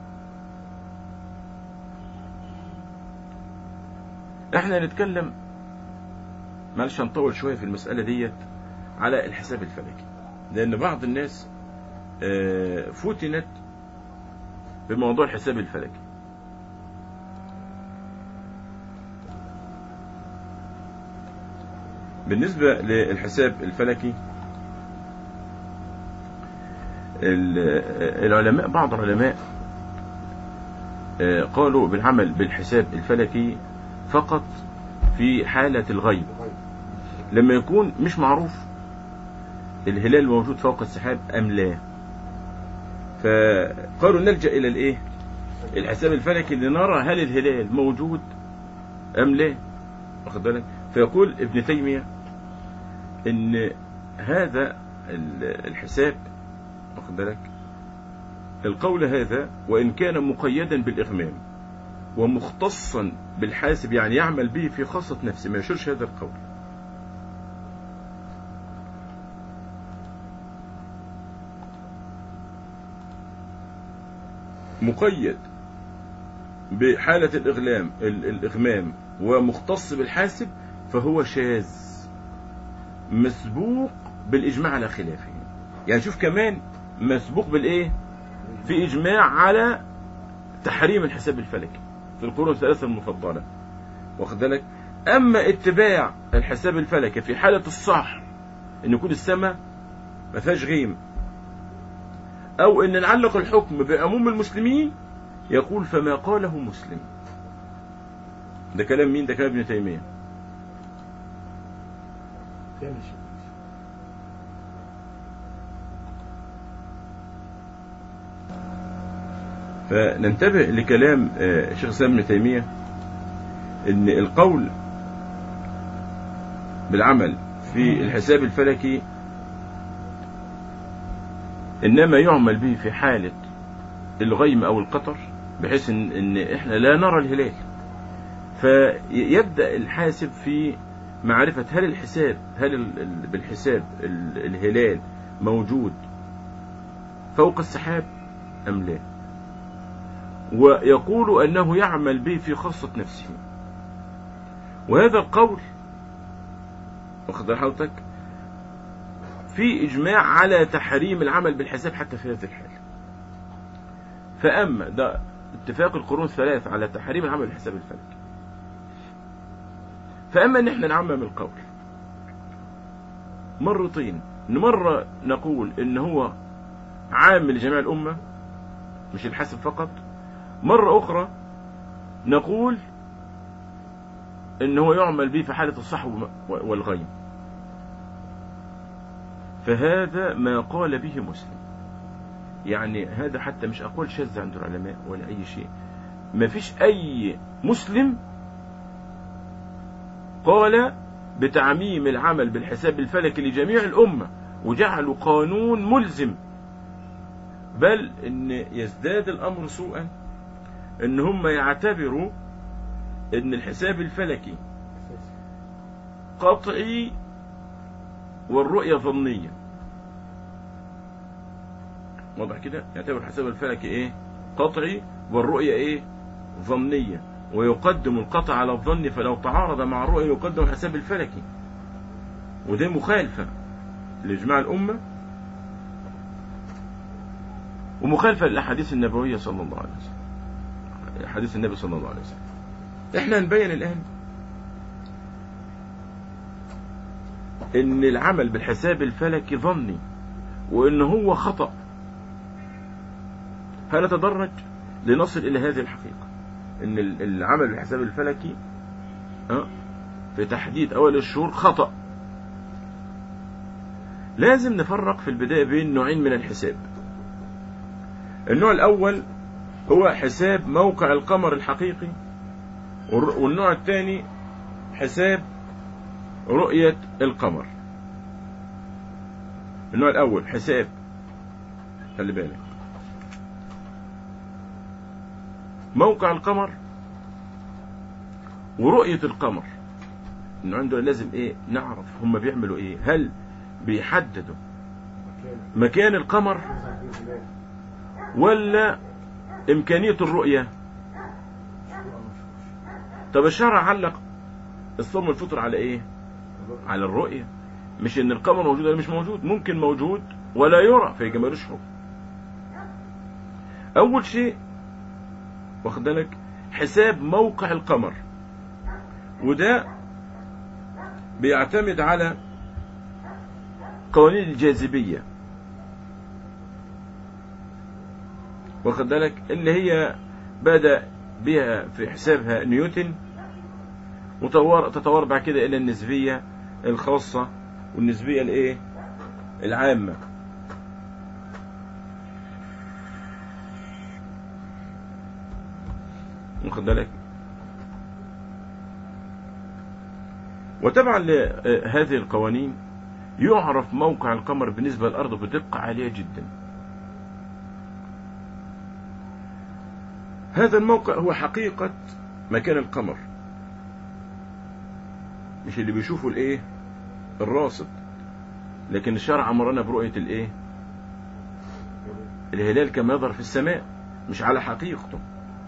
احنا نتكلم معلش هنطول شوية في المسألة ديت على الحساب الفلكي لأن بعض الناس آه، فتنت بموضوع الحساب الفلكي بالنسبة للحساب الفلكي ال- العلماء بعض العلماء آه، قالوا بالعمل بالحساب الفلكي فقط في حالة الغيب غيب. لما يكون مش معروف الهلال موجود فوق السحاب أم لا فقالوا نلجأ إلى الإيه الحساب الفلكي لنرى هل الهلال موجود أم لا واخد بالك فيقول ابن تيمية إن هذا ال- الحساب واخد بالك القول هذا وإن كان مقيدا بالإغمام ومختصا بالحاسب يعني يعمل به في خاصة نفسه ما يشيرش هذا القول مقيد بحالة الإغلام ال- الإغمام ومختص بالحاسب فهو شاذ مسبوق بالإجماع على خلافه يعني شوف كمان مسبوق بالإيه في إجماع على تحريم الحساب الفلكي في القرون الثلاثة المفضلة واخد بالك أما اتباع الحساب الفلكي في حالة الصح إن يكون السماء ما فيهاش غيم أو إن نعلق الحكم بعموم المسلمين يقول فما قاله مسلم ده كلام مين ده كلام ابن تيمية تاني شيء. فننتبه لكلام آه، شيخ الاسلام ابن تيميه ان القول بالعمل في الحساب الفلكي انما يعمل به في حاله الغيم او القطر بحيث ان, إن احنا لا نرى الهلال فيبدا الحاسب في معرفه هل الحساب هل ال- ال- بالحساب ال- الهلال موجود فوق السحاب ام لا ويقول انه يعمل به في خاصه نفسه وهذا القول واخد بال حضرتك في اجماع على تحريم العمل بالحساب حتى في هذه الحاله فاما ده اتفاق القرون الثلاث على تحريم العمل بالحساب الفلكي فاما ان احنا نعمم القول مرتين ان مره نقول ان هو عام لجميع الامه مش الحاسب فقط مره اخرى نقول ان هو يعمل به في حاله الصحو والغيم فهذا ما قال به مسلم يعني هذا حتى مش أقوال شاذة عند العلماء ولا أي شيء ما فيش أي مسلم قال بتعميم العمل بالحساب الفلكي لجميع الأمة وجعلوا قانون ملزم بل ان يزداد الامر سوءا ان هم يعتبروا ان الحساب الفلكي قطعي والرؤية ظنية واضح كده يعتبر الحساب الفلكي ايه قطعي والرؤية ايه ظنية ويقدم القطع على الظن فلو تعارض مع الرؤية يقدم الحساب الفلكي وده مخالفة لإجماع الأمة ومخالفة للأحاديث النبوية صلى الله عليه وسلم حديث النبي صلى الله عليه وسلم احنا نبين الآن ان العمل بالحساب الفلكي ظني وان هو خطأ هنتدرج لنصل الى هذه الحقيقة ان العمل بالحساب الفلكي أه في تحديد اول الشهور خطأ لازم نفرق في البداية بين نوعين من الحساب النوع الاول هو حساب موقع القمر الحقيقي والنوع الثاني حساب رؤية القمر النوع الأول حساب خلي بالك موقع القمر ورؤية القمر انه عنده لازم ايه نعرف هم بيعملوا ايه هل بيحددوا مكان القمر ولا امكانية الرؤية طب الشرع علق الصوم والفطر على ايه على الرؤية مش ان القمر موجود ولا مش موجود ممكن موجود ولا يرى فيجي ملوش حكم اول شيء واخد بالك حساب موقع القمر وده بيعتمد على قوانين الجاذبية واخد بالك اللي هي بدأ بها في حسابها نيوتن وتطور تطور بعد كده الى النسبيه الخاصه والنسبيه الايه العامه واخد بالك وتبعا لهذه القوانين يعرف موقع القمر بالنسبه للارض بدقه عاليه جدا هذا الموقع هو حقيقه مكان القمر مش اللي بيشوفوا الايه الراصد لكن الشرع امرنا برؤية الايه الهلال كما يظهر في السماء مش على حقيقته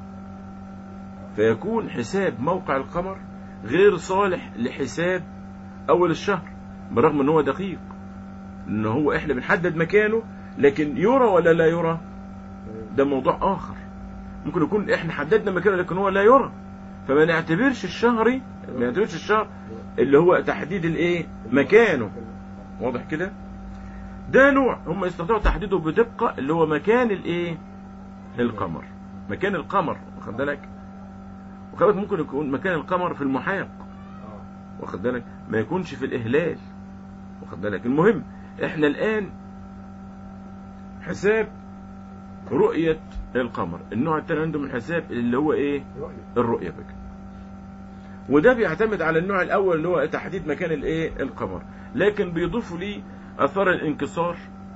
فيكون حساب موقع القمر غير صالح لحساب اول الشهر برغم ان هو دقيق ان هو احنا بنحدد مكانه لكن يرى ولا لا يرى ده موضوع اخر ممكن يكون احنا حددنا مكانه لكن هو لا يرى فما نعتبرش الشهري ما نعتبرش الشهر اللي هو تحديد الايه مكانه واضح كده ده نوع هم يستطيعوا تحديده بدقة اللي هو مكان الايه القمر مكان القمر واخد بالك وخلك ممكن يكون مكان القمر في المحاق واخد بالك ما يكونش في الاهلال واخد بالك المهم احنا الان حساب رؤية القمر النوع الثاني عندهم الحساب اللي هو ايه رؤية الرؤية بقى وده بيعتمد على النوع الاول اللي هو تحديد مكان الايه القمر لكن بيضيفوا لي اثار الانكسار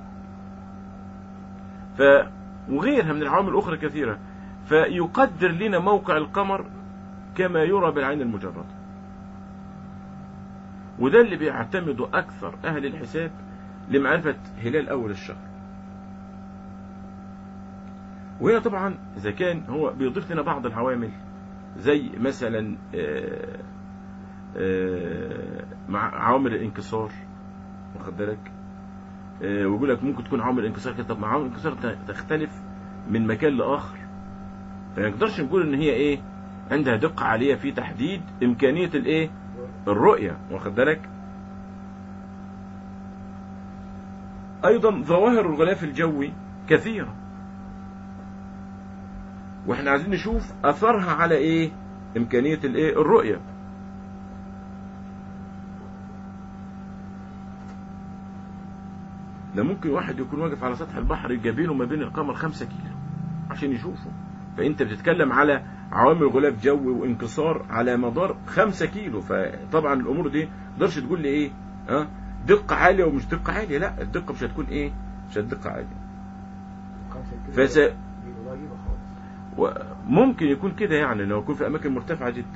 ف وغيرها من العوامل الاخرى كثيره فيقدر لنا موقع القمر كما يرى بالعين المجرده وده اللي بيعتمده اكثر اهل الحساب لمعرفه هلال اول الشهر وهنا طبعا اذا كان هو بيضيف لنا بعض العوامل زي مثلا آه، آه، مع عوامل الانكسار واخد بالك آه، ويقول لك ممكن تكون عوامل الانكسار كده طب ما عوامل الانكسار ت- تختلف من مكان لاخر فما نقدرش نقول ان هي ايه عندها دقه عاليه في تحديد امكانيه الايه الرؤيه واخد بالك ايضا ظواهر الغلاف الجوي كثيره واحنا عايزين نشوف اثرها على ايه امكانيه الايه الرؤيه ده ممكن واحد يكون واقف على سطح البحر يجابينه ما بين القمر خمسة كيلو عشان يشوفه فانت بتتكلم على عوامل غلاف جوي وانكسار على مدار خمسة كيلو فطبعا الامور دي تقدرش تقول لي ايه ها دقة عالية ومش دقة عالية لا الدقة مش هتكون ايه مش هتدقة عالية خمسة كيلو فس... دي قريبة خالص وممكن يكون كده يعني لو يكون في اماكن مرتفعة جدا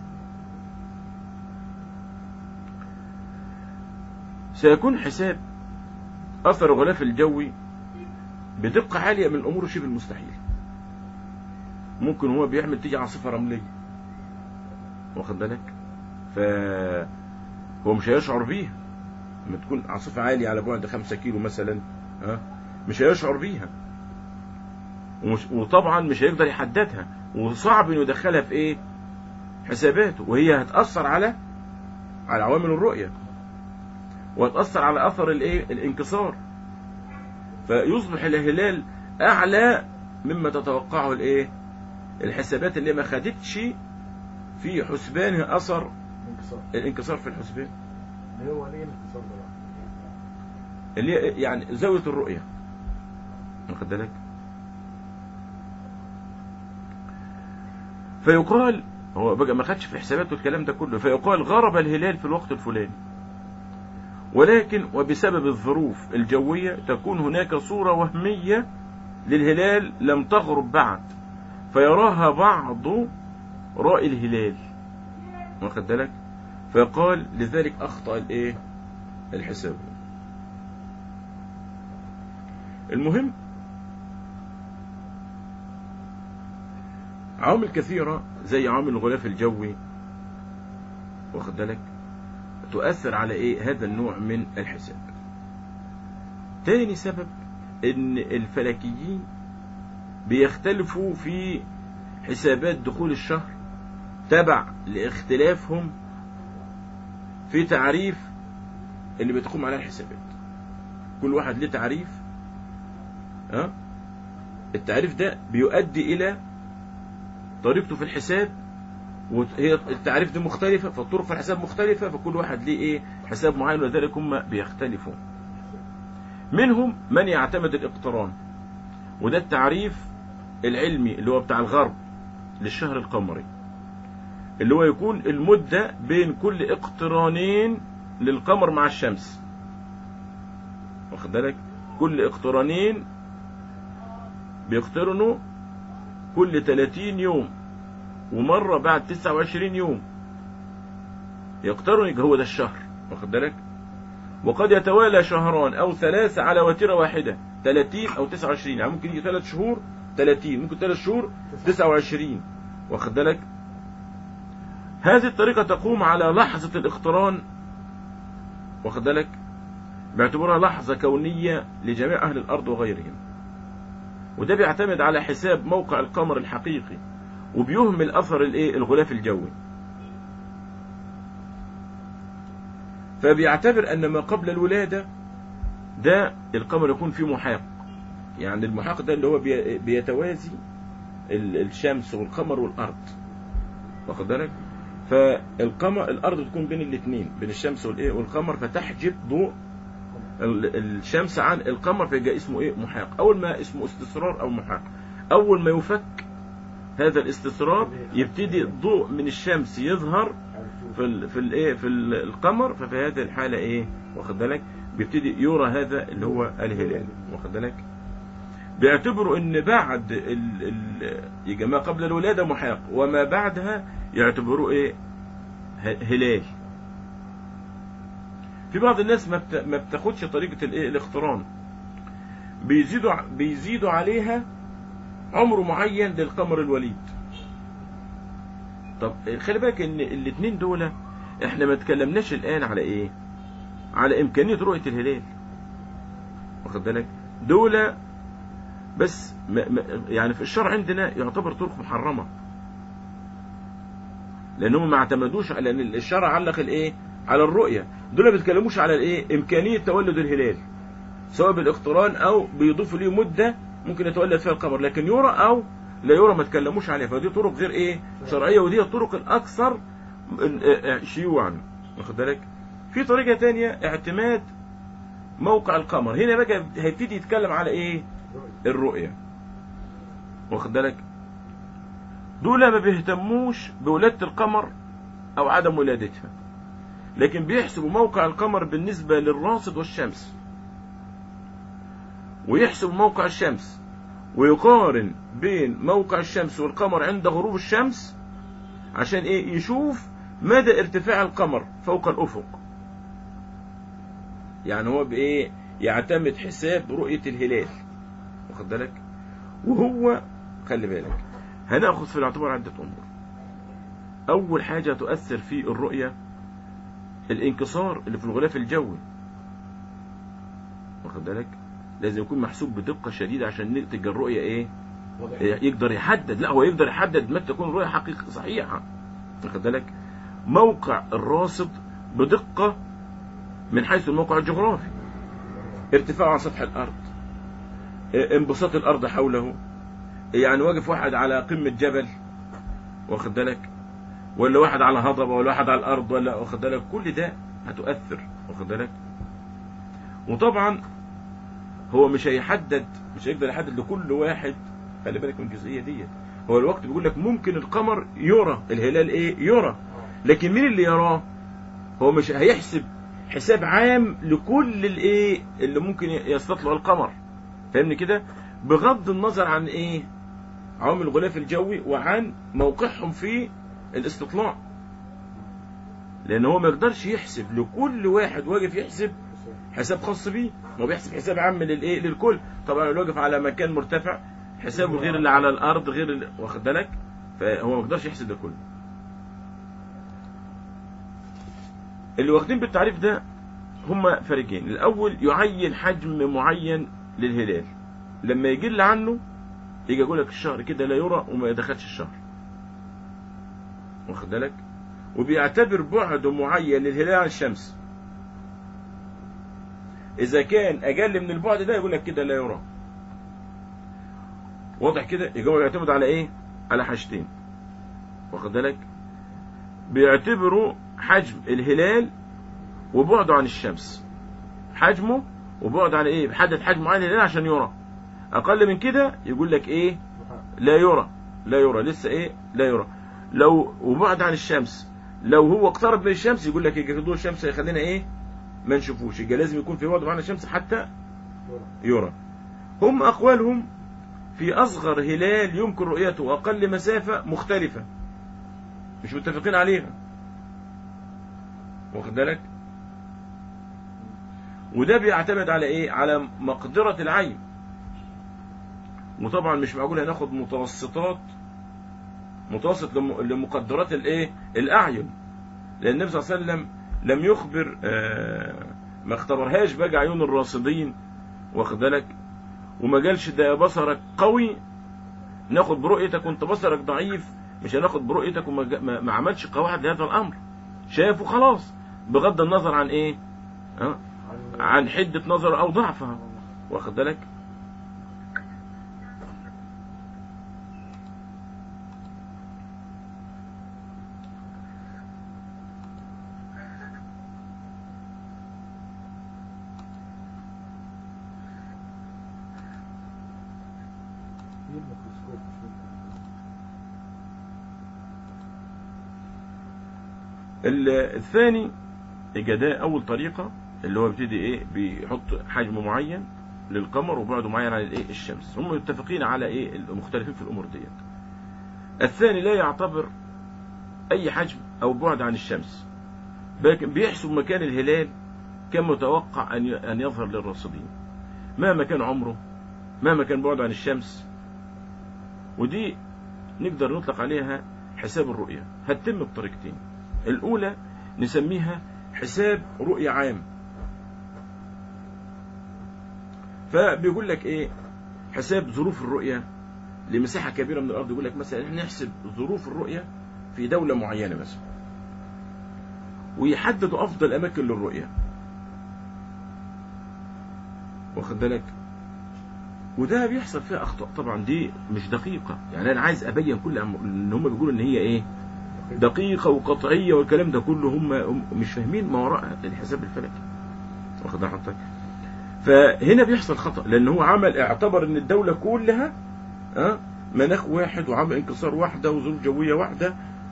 سيكون حساب اثر الغلاف الجوي بدقة عالية من الامور شبه المستحيل ممكن هو بيعمل تيجي عاصفة رملية واخد بالك ف هو مش هيشعر بيها لما تكون عاصفة عالية على بعد خمسة كيلو مثلا ها مش هيشعر بيها ومش وطبعا مش هيقدر يحددها وصعب انه يدخلها في ايه حساباته وهي هتأثر على على عوامل الرؤية وهتأثر على أثر الايه الانكسار فيصبح الهلال أعلى مما تتوقعه الايه الحسابات اللي ما خدتش في حسبانها أثر انكسار الانكسار في الحسبان اللي هو ليه الانكسار ده بقى؟ اللي هي يعني زاوية الرؤية واخد بالك فيقال هو بقى ما خدش في حساباته الكلام ده كله فيقال غرب الهلال في الوقت الفلاني ولكن وبسبب الظروف الجوية تكون هناك صورة وهمية للهلال لم تغرب بعد فيراها بعض رائي الهلال واخد بالك فيقال لذلك أخطأ الإيه الحساب المهم عوامل كثيرة زي عوامل الغلاف الجوي واخد بالك تؤثر على ايه هذا النوع من الحساب تاني سبب ان الفلكيين بيختلفوا في حسابات دخول الشهر تبع لاختلافهم في تعريف اللي بتقوم عليه الحسابات كل واحد له تعريف ها التعريف ده بيؤدي الى طريقته في الحساب وهي التعريف دي مختلفة فالطرق في الحساب مختلفة فكل واحد ليه ايه حساب معين ولذلك هم بيختلفوا منهم من يعتمد الاقتران وده التعريف العلمي اللي هو بتاع الغرب للشهر القمري اللي هو يكون المدة بين كل اقترانين للقمر مع الشمس واخد بالك كل اقترانين بيقترنوا كل 30 يوم ومرة بعد 29 يوم يقترن يبقى هو ده الشهر واخد بالك وقد يتوالى شهران او ثلاثة على وتيرة واحدة 30 او 29 يعني ممكن يجي ثلاث شهور 30 ممكن ثلاث شهور 29 واخد بالك هذه الطريقة تقوم على لحظة الاقتران واخد بالك باعتبارها لحظة كونية لجميع أهل الأرض وغيرهم وده بيعتمد على حساب موقع القمر الحقيقي وبيهمل أثر الإيه الغلاف الجوي فبيعتبر أن ما قبل الولادة ده القمر يكون فيه محاق يعني المحاق ده اللي هو بي- بيتوازي ال- الشمس والقمر والأرض واخد بالك فالقمر الأرض تكون بين الاثنين بين الشمس والإيه والقمر فتحجب ضوء ال- الشمس عن القمر فيبقى اسمه ايه محاق اول ما اسمه استسرار او محاق اول ما يفك هذا الاستسرار يبتدي الضوء من الشمس يظهر في ال في الايه في ال- القمر ففي هذه الحاله ايه واخد بالك بيبتدي يرى هذا اللي هو الهلال واخد بالك بيعتبروا ان بعد ال ال يجي ما قبل الولاده محاق وما بعدها يعتبروه ايه ه- هلال في بعض الناس ما بت- ما بتاخدش طريقه الايه الاقتران بيزيدوا ع- بيزيدوا عليها عمر معين للقمر الوليد طب خلي بالك ان الاثنين دول احنا ما تكلمناش الان على ايه على امكانيه رؤيه الهلال واخد بالك دول بس ما ما يعني في الشرع عندنا يعتبر طرق محرمه لانهم ما اعتمدوش على ان الشرع علق الايه على الرؤيه دول ما بيتكلموش على الايه امكانيه تولد الهلال سواء بالاقتران او بيضيفوا ليه مده ممكن يتولد فيها القمر لكن يرى او لا يرى ما تكلموش عليها فدي طرق غير ايه شرعيه ودي الطرق الاكثر شيوعا واخد بالك في طريقه تانية اعتماد موقع القمر هنا بقى هيبتدي يتكلم على ايه الرؤيه واخد بالك دول ما بيهتموش بولادة القمر او عدم ولادتها لكن بيحسبوا موقع القمر بالنسبة للراصد والشمس ويحسب موقع الشمس ويقارن بين موقع الشمس والقمر عند غروب الشمس عشان ايه يشوف مدى ارتفاع القمر فوق الافق يعني هو بايه يعتمد حساب رؤية الهلال واخد بالك وهو خلي بالك هناخذ في الاعتبار عدة امور اول حاجة تؤثر في الرؤية الانكسار اللي في الغلاف الجوي واخد بالك لازم يكون محسوب بدقة شديدة عشان نتج الرؤية ايه يقدر يحدد لا هو يقدر يحدد متى تكون الرؤية حقيقة صحيحة واخد بالك موقع الراصد بدقة من حيث الموقع الجغرافي ارتفاعه عن سطح الارض انبساط الارض حوله يعني واقف واحد على قمة جبل واخد بالك ولا واحد على هضبة ولا واحد على الارض ولا واخد بالك كل ده هتؤثر واخد بالك وطبعا هو مش هيحدد مش هيقدر يحدد لكل واحد خلي بالك من الجزئيه ديت هو الوقت بيقول لك ممكن القمر يرى الهلال ايه يرى لكن مين اللي يراه هو مش هيحسب حساب عام لكل الايه اللي ممكن يستطلع القمر فاهمني كده بغض النظر عن ايه عوامل الغلاف الجوي وعن موقعهم في الاستطلاع لان هو ما يقدرش يحسب لكل واحد واقف يحسب حساب خاص بيه هو بيحسب حساب عام للايه للكل طبعا لو واقف على مكان مرتفع حسابه غير اللي على الارض غير اللي واخد بالك فهو ما يقدرش يحسب ده كله اللي واخدين بالتعريف ده هم فريقين الاول يعين حجم معين للهلال لما يقل عنه يجي يقول لك الشهر كده لا يرى وما يدخلش الشهر واخد بالك وبيعتبر بعد معين للهلال عن الشمس اذا كان اقل من البعد ده يقول لك كده لا يرى واضح كده يبقى هو يعتمد على ايه على حاجتين واخد بالك بيعتبروا حجم الهلال وبعده عن الشمس حجمه وبعد عن ايه بيحدد حجم معين للهلال عشان يرى اقل من كده يقول لك ايه لا يرى لا يرى لسه ايه لا يرى لو وبعد عن الشمس لو هو اقترب من الشمس يقول لك يجي ضوء الشمس هيخلينا ايه ما نشوفوش يبقى لازم يكون في بعد عن الشمس حتى يرى هم اقوالهم في اصغر هلال يمكن رؤيته واقل مسافه مختلفه مش متفقين عليها واخد بالك وده بيعتمد على ايه على مقدره العين وطبعا مش معقول هناخد متوسطات متوسط لمقدرات الايه الاعين لان النبي صلى الله عليه وسلم لم يخبر آه ما اختبرهاش بقى عيون الراصدين واخد بالك وما قالش ده بصرك قوي ناخد برؤيتك وانت بصرك ضعيف مش هناخد برؤيتك وما ما, ما عملش قواعد لهذا الامر شافه خلاص بغض النظر عن ايه أه؟ عن حدة نظر او ضعفها واخد بالك ال- الثاني يبقى ده اول طريقه اللي هو بيبتدي ايه بيحط حجم معين للقمر وبعد معين عن الايه الشمس هم متفقين على ايه المختلفين في الامور ديت الثاني لا يعتبر اي حجم او بعد عن الشمس لكن بيحسب مكان الهلال كان متوقع ان ي- ان يظهر للراصدين مهما كان عمره مهما كان بعده عن الشمس ودي نقدر نطلق عليها حساب الرؤية هتتم بطريقتين الأولى نسميها حساب رؤية عام فبيقول لك ايه حساب ظروف الرؤية لمساحة كبيرة من الأرض يقول لك مثلا احنا نحسب ظروف الرؤية في دولة معينة مثلا ويحددوا أفضل أماكن للرؤية واخد بالك وده بيحصل فيها أخطاء طبعا دي مش دقيقة يعني أنا عايز أبين كل أم- إن هم بيقولوا إن هي إيه دقيقة وقطعية والكلام ده كله هم هم مش فاهمين ما وراء الحساب الفلكي واخد بال حضرتك فهنا بيحصل خطأ لأن هو عمل اعتبر إن الدولة كلها ها مناخ واحد وعمل انكسار واحدة وظروف جوية واحدة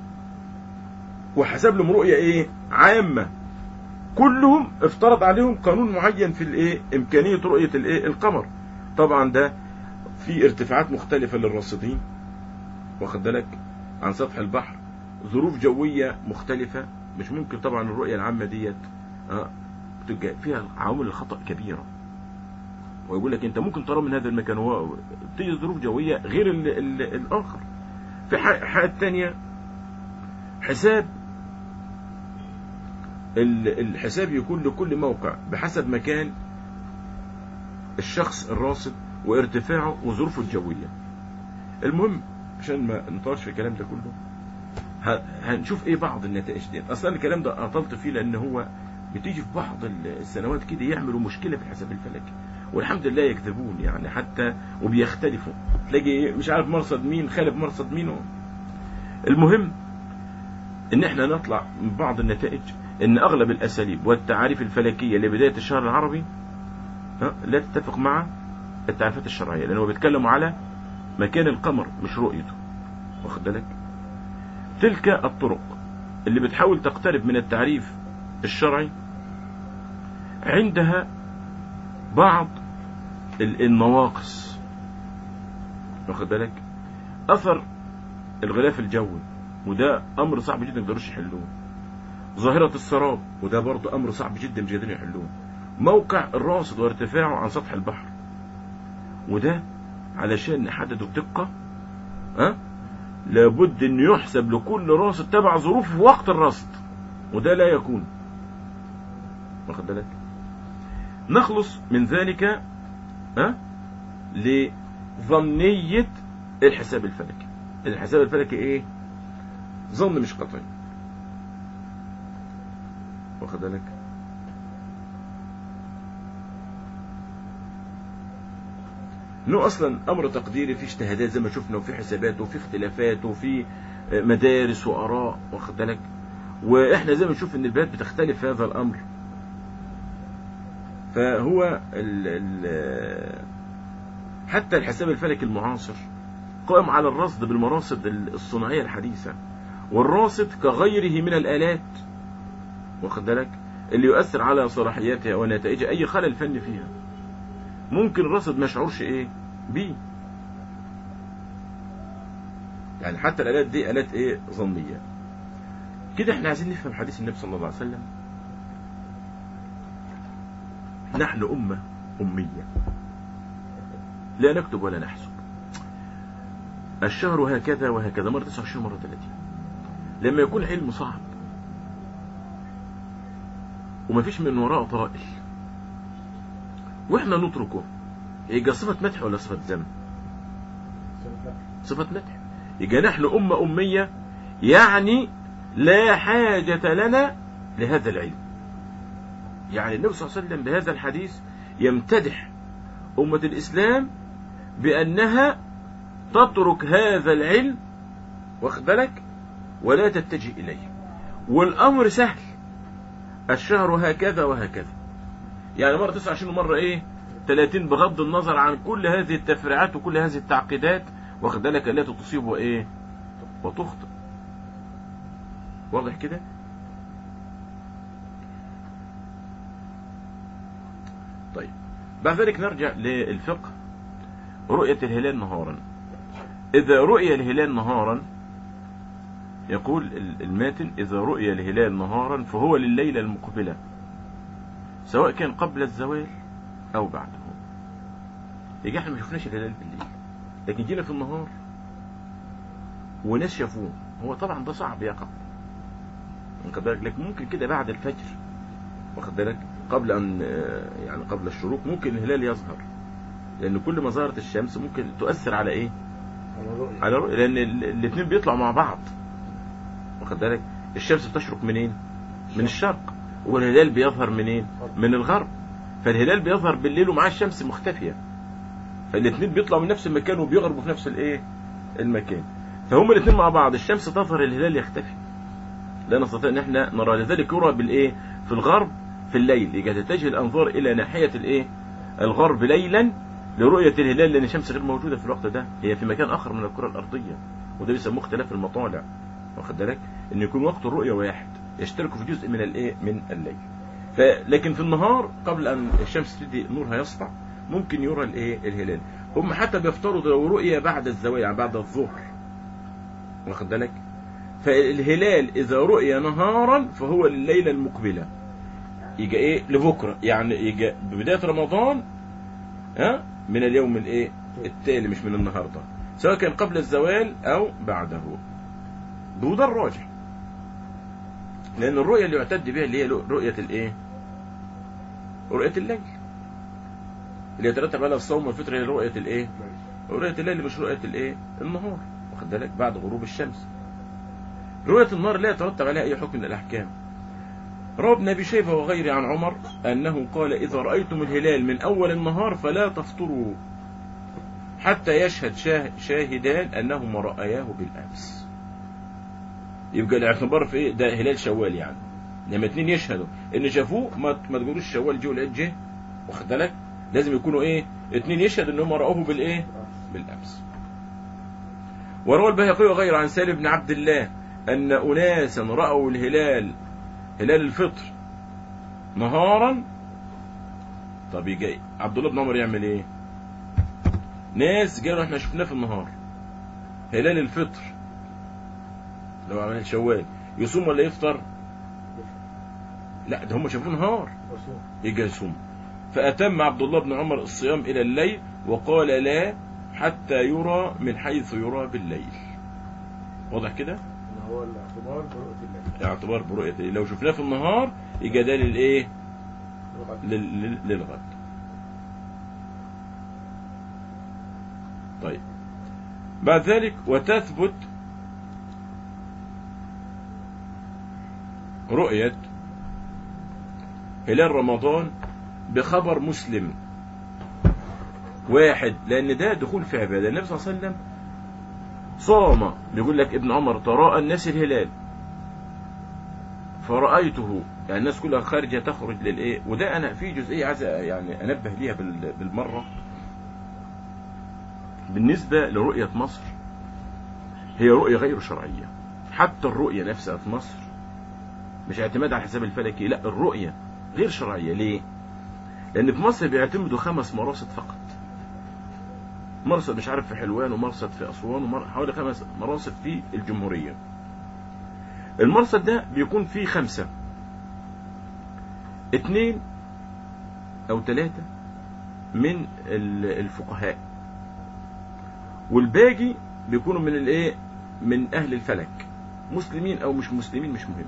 وحسب لهم رؤية إيه عامة كلهم افترض عليهم قانون معين في الايه امكانيه رؤيه الايه القمر طبعا ده في ارتفاعات مختلفه للراصدين واخد بالك عن سطح البحر ظروف جويه مختلفه مش ممكن طبعا الرؤيه العامه ديت اه بتبقى فيها عوامل الخطا كبيره ويقول لك انت ممكن ترى من هذا المكان هو تيجي ظروف جويه غير ال ال الاخر في ح- حاجات تانية حساب ال- الحساب يكون لكل موقع بحسب مكان الشخص الراصد وارتفاعه وظروفه الجوية المهم عشان ما نطولش في الكلام ده كله ه- هنشوف ايه بعض النتائج دي اصلا الكلام ده اطلت فيه لان هو بتيجي في بعض السنوات كده يعملوا مشكله في الحساب الفلكي والحمد لله يكذبون يعني حتى وبيختلفوا تلاقي مش عارف مرصد مين خالف مرصد مين المهم ان احنا نطلع من بعض النتائج ان اغلب الاساليب والتعاريف الفلكيه لبدايه الشهر العربي ها، لا تتفق مع التعريفات الشرعيه لانه بيتكلموا على مكان القمر مش رؤيته واخد بالك تلك الطرق اللي بتحاول تقترب من التعريف الشرعي عندها بعض ال- النواقص واخد بالك اثر الغلاف الجوي وده امر صعب جدا ما يقدروش يحلوه ظاهرة السراب وده برضه امر صعب جدا مش قادرين يحلوه موقع الراصد وارتفاعه عن سطح البحر وده علشان نحدده بدقة ها لابد ان يحسب لكل راصد تبع ظروفه في وقت الرصد وده لا يكون واخد بالك نخلص من ذلك ها لظنية الحساب الفلكي الحساب الفلكي ايه ظن مش قطعي واخد بالك انه اصلا امر تقديري في اجتهادات زي ما شفنا وفي حسابات وفي اختلافات وفي مدارس واراء واخد بالك واحنا زي ما نشوف ان البلاد بتختلف في هذا الامر فهو ال ال حتى الحساب الفلكي المعاصر قائم على الرصد بالمراصد الصناعية الحديثة والراصد كغيره من الآلات واخد بالك اللي يؤثر على صلاحياتها ونتائجها أي خلل فني فيها ممكن الراصد ما يشعرش إيه بيه يعني حتى الآلات دي آلات إيه ظنية كده احنا عايزين نفهم حديث النبي صلى الله عليه وسلم نحن أمة أمية لا نكتب ولا نحسب الشهر هكذا وهكذا مرة 29 مرة 30 لما يكون علم صعب ومفيش من وراءه طرائل واحنا نتركه يبقى صفة مدح ولا صفة ذم صفة مدح يبقى نحن أمة أمية يعني لا حاجة لنا لهذا العلم يعني النبي صلى الله عليه وسلم بهذا الحديث يمتدح أمة الإسلام بأنها تترك هذا العلم واخد بالك ولا تتجه إليه والأمر سهل الشهر هكذا وهكذا يعني مرة 29 ومرة إيه 30 بغض النظر عن كل هذه التفريعات وكل هذه التعقيدات واخد بالك التي تصيب وإيه وتخطئ واضح كده طيب بعد ذلك نرجع للفقه رؤية الهلال نهارا إذا رؤي الهلال نهارا يقول الماتن إذا رؤي الهلال نهارا فهو لليلة المقبلة سواء كان قبل الزوال أو بعده يجي احنا ما شفناش الهلال بالليل لكن جينا في النهار وناس شافوه هو طبعا ده صعب يقع واخد بالك لكن ممكن كده بعد الفجر واخد بالك قبل ان يعني قبل الشروق ممكن الهلال يظهر لان كل ما ظهرت الشمس ممكن تؤثر على ايه على رؤية على رؤية لان الاثنين بيطلعوا مع بعض واخد بالك الشمس بتشرق منين من الشرق والهلال بيظهر منين من الغرب فالهلال بيظهر بالليل ومعاه الشمس مختفيه فالاثنين بيطلعوا من نفس المكان وبيغربوا في نفس الايه المكان فهم الاثنين مع بعض الشمس تظهر الهلال يختفي لا نستطيع ان احنا نرى لذلك يرى بالايه في الغرب في الليل يجي تتجه الانظار الى ناحيه الايه الغرب ليلا لرؤيه الهلال لان الشمس غير موجوده في الوقت ده هي في مكان اخر من الكره الارضيه وده بيسموه اختلاف المطالع واخد بالك ان يكون وقت الرؤيه واحد يشتركوا في جزء من الايه من الليل فلكن في النهار قبل ان الشمس تدي نورها يسطع ممكن يرى الايه الهلال هم حتى بيفترضوا لو رؤية بعد الزوايا يعني بعد الظهر واخد بالك فالهلال اذا رؤي نهارا فهو الليله المقبله يجي ايه لبكره يعني يجي ببدايه رمضان ها من اليوم الايه التالي مش من النهارده سواء كان قبل الزوال او بعده وده الراجح لان الرؤيه اللي يعتد بها اللي هي رؤيه الايه رؤيه الليل اللي يترتب على الصوم والفطر هي رؤيه الايه رؤيه الليل مش رؤيه الايه النهار واخد بالك بعد غروب الشمس رؤيه النهار لا يترتب عليها اي حكم من الاحكام روى ابن ابي شيبه وغيره عن عمر انه قال اذا رايتم الهلال من اول النهار فلا تفطروا حتى يشهد شاه شاهدان انهما راياه بالامس يبقى الاعتبار في ايه ده هلال شوال يعني لما اتنين يشهدوا ان شافوه ما ما تقولوش شوال جه والعيد جه واخد بالك لازم يكونوا ايه اتنين يشهد ان هم راوه بالايه بالامس وروى البيهقي وغيره عن سالم بن عبد الله ان اناسا راوا الهلال هلال الفطر نهارا طب يجي عبد الله بن عمر يعمل ايه ناس قالوا احنا شفناه في النهار هلال الفطر لو عمل شوال يصوم ولا يفطر لا ده هم شافوه نهار رسول يجي يصوم فأتم عبد الله بن عمر الصيام إلى الليل وقال لا حتى يرى من حيث يرى بالليل واضح كده ان هو الاعتبار برؤية الله اعتبار برؤية الليل. لو شفناه في النهار يبقى ده للايه لغة لل- لل- للغد طيب بعد ذلك وتثبت رؤية هلال رمضان بخبر مسلم واحد لأن ده دخول في عبادة النبي صلى الله عليه وسلم صام بيقول لك ابن عمر تراءى الناس الهلال فرأيته يعني الناس كلها خارجة تخرج للإيه وده أنا في جزئية عايز يعني أنبه ليها بال- بالمرة بالنسبة لرؤية مصر هي رؤية غير شرعية حتى الرؤية نفسها في مصر مش اعتماد على الحساب الفلكي لا الرؤية غير شرعية ليه لأن في مصر بيعتمدوا خمس مراصد فقط مرصد مش عارف في حلوان ومرصد في أسوان ومر... حوالي خمس مراصد في الجمهورية المرصد ده بيكون فيه خمسة اتنين أو ثلاثة من ال- الفقهاء والباقي بيكونوا من الايه من اهل الفلك مسلمين او مش مسلمين مش مهم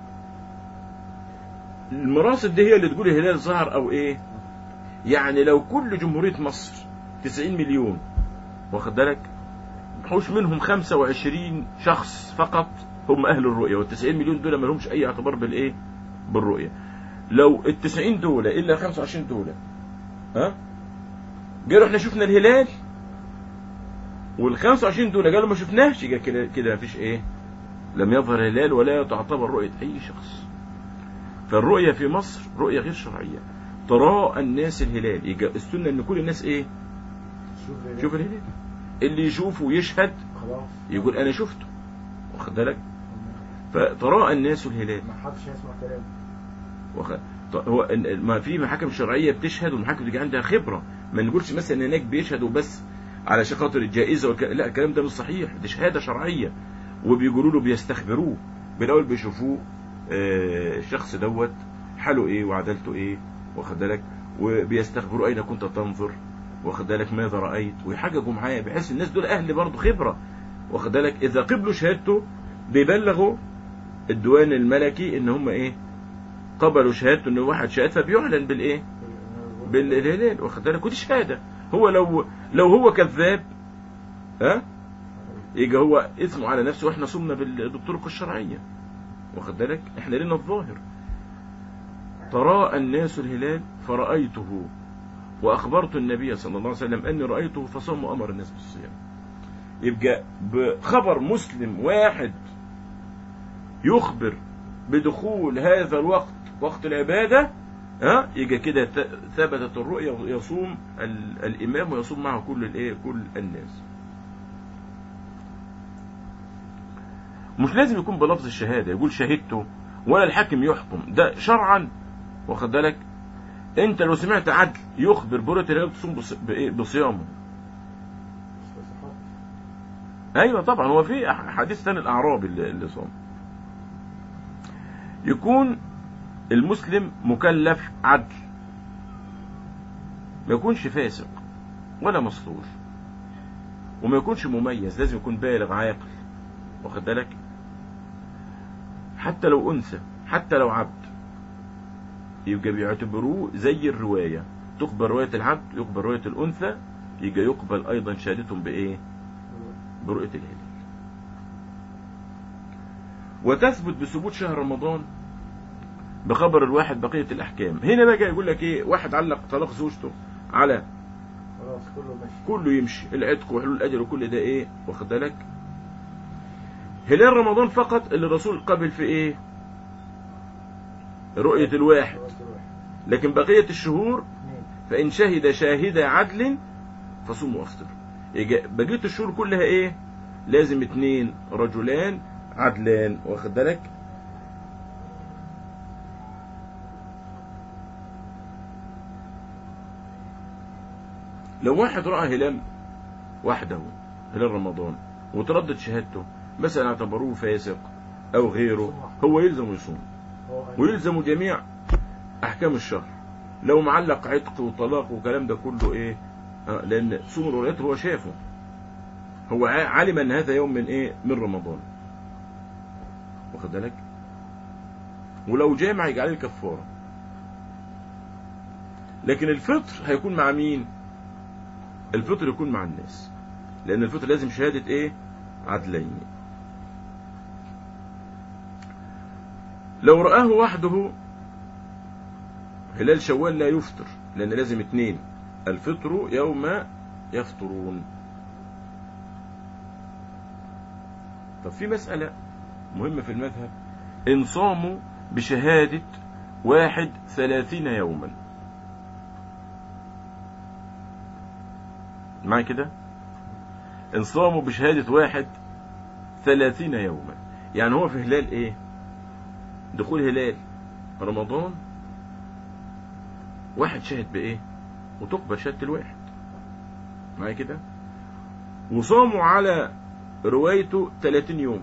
المراصد دي هي اللي تقول الهلال ظهر او ايه يعني لو كل جمهورية مصر 90 مليون واخد بالك حوش منهم 25 شخص فقط هم اهل الرؤية وال 90 مليون دول ما لهمش اي اعتبار بالايه بالرؤية لو ال 90 دول الا ال 25 دول ها قالوا احنا شفنا الهلال وال 25 دول قالوا ما شفناهش يبقى كده كده مفيش ايه لم يظهر الهلال ولا تعتبر رؤية اي شخص فالرؤية في مصر رؤية غير شرعية تراءى الناس الهلال يبقى السنة ان كل الناس ايه شوف الهلال. شوف الهلال اللي يشوفه ويشهد خلاص يقول انا شفته واخد بالك فتراءى الناس الهلال ما حدش يسمع كلام واخد- طب هو ال- ما في محاكم شرعيه بتشهد والمحاكم دي عندها خبره ما نقولش مثلا هناك بيشهدوا بس على خاطر الجائزه والك... لا الكلام ده مش صحيح دي شهاده شرعيه وبيقولوا له بيستخبروه بالاول بيشوفوه آه، الشخص دوت حاله ايه وعدالته ايه واخد بالك وبيستخبروا اين كنت تنظر واخد بالك ماذا رايت ويحققوا معاه بحيث الناس دول اهل برضه خبره واخد بالك اذا قبلوا شهادته بيبلغوا الديوان الملكي ان هم ايه قبلوا شهادته ان واحد شهاد فبيعلن بالايه بالهلال واخد بالك ودي شهاده هو لو لو هو كذاب ها يجي هو اسمه على نفسه واحنا صمنا بال- بالطرق الشرعيه واخد بالك احنا لنا الظاهر تراءى الناس الهلال فرأيته وأخبرت النبي صلى الله عليه وسلم أني رأيته فصام وأمر الناس بالصيام يبقى بخبر مسلم واحد يخبر بدخول هذا الوقت وقت العبادة ها يجي كده ت- ثبتت الرؤيا ويصوم ال- الإمام ويصوم معه كل الإيه كل الناس مش لازم يكون بلفظ الشهادة يقول شهدته ولا الحاكم يحكم ده شرعا واخد بالك انت لو سمعت عدل يخبر برة الهلال تصوم بص- بإيه؟ بصيامه ايوه طبعا هو في أح- حديث ثاني الاعرابي اللي, اللي صام يكون المسلم مكلف عدل ما يكونش فاسق ولا مسطور وما يكونش مميز لازم يكون بالغ عاقل واخد بالك حتى لو انثى حتى لو عبد يبقى بيعتبروه زي الروايه تقبل روايه العبد يقبل روايه الانثى يبقى يقبل ايضا شهادتهم بايه برؤيه الهلال وتثبت بثبوت شهر رمضان بخبر الواحد بقيه الاحكام هنا بقى يقول لك ايه واحد علق طلاق زوجته على خلاص كله ماشي كله يمشي العتق وحلول الاجل وكل ده ايه واخد بالك هلال رمضان فقط اللي الرسول قبل في ايه رؤية الواحد خلاص الواحد لكن بقية الشهور اثنين فإن شهد شاهد عدل فصوموا وافطروا يجي- بقية الشهور كلها ايه لازم اتنين رجلان عدلان واخد بالك لو واحد رأى هلال وحده هلال رمضان وتردد شهادته مثلا اعتبروه فاسق او غيره هو يلزم يصوم هو ويلزم جميع احكام الشهر لو معلق عتق وطلاق وكلام ده كله ايه آه لان صوم الولايات هو شافه هو ع- علم ان هذا يوم من ايه من رمضان واخد بالك ولو جامع يجعل عليه كفاره لكن الفطر هيكون مع مين الفطر يكون مع الناس لان الفطر لازم شهاده ايه عدلين لو رآه وحده هلال شوال لا يفطر لأن لازم اتنين الفطر يوم يفطرون طب في مسألة مهمة في المذهب إن صاموا بشهادة واحد ثلاثين يوما معي كده إن صاموا بشهادة واحد ثلاثين يوما يعني هو في هلال إيه دخول هلال رمضان واحد شهد بإيه وتقبل شهادة الواحد معايا كده وصاموا على روايته 30 يوم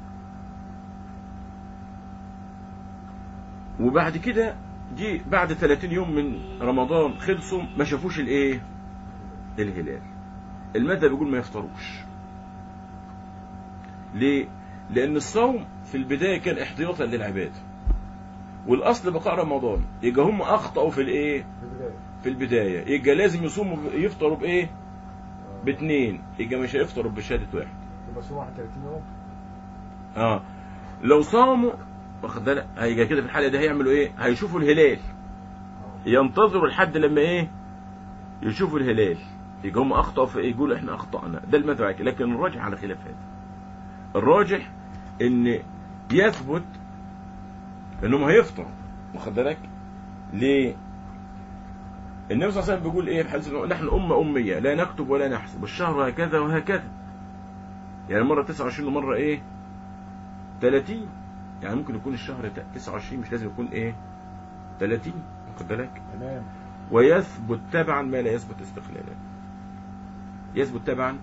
وبعد كده جه بعد 30 يوم من رمضان خلصوا ما شافوش الايه الهلال المذهب بيقول ما يفطروش ليه لان الصوم في البدايه كان احتياطا للعباده والاصل بقاء رمضان يبقى هم اخطاوا في الايه في البداية في البدايه يبقى لازم يصوموا يفطروا بايه آه. باثنين يبقى مش هيفطروا بشهاده واحد يبقى صوم 31 يوم اه لو صاموا واخد بالك هيجي كده في الحاله دي هيعملوا ايه هيشوفوا الهلال آه. ينتظروا لحد لما ايه يشوفوا الهلال يجي هم اخطاوا في ايه يقولوا احنا اخطانا ده المذهب لكن الراجح على خلاف هذا الراجح ان يثبت انهم هيفطروا واخد بالك ليه النبي صلى الله عليه وسلم بيقول ايه في حديث إنه نحن امه اميه لا نكتب ولا نحسب الشهر هكذا وهكذا يعني مره 29 ومره ايه 30 يعني ممكن يكون الشهر 29 مش لازم يكون ايه 30 واخد بالك تمام ويثبت تبعا ما لا يثبت استقلالا يثبت تبعا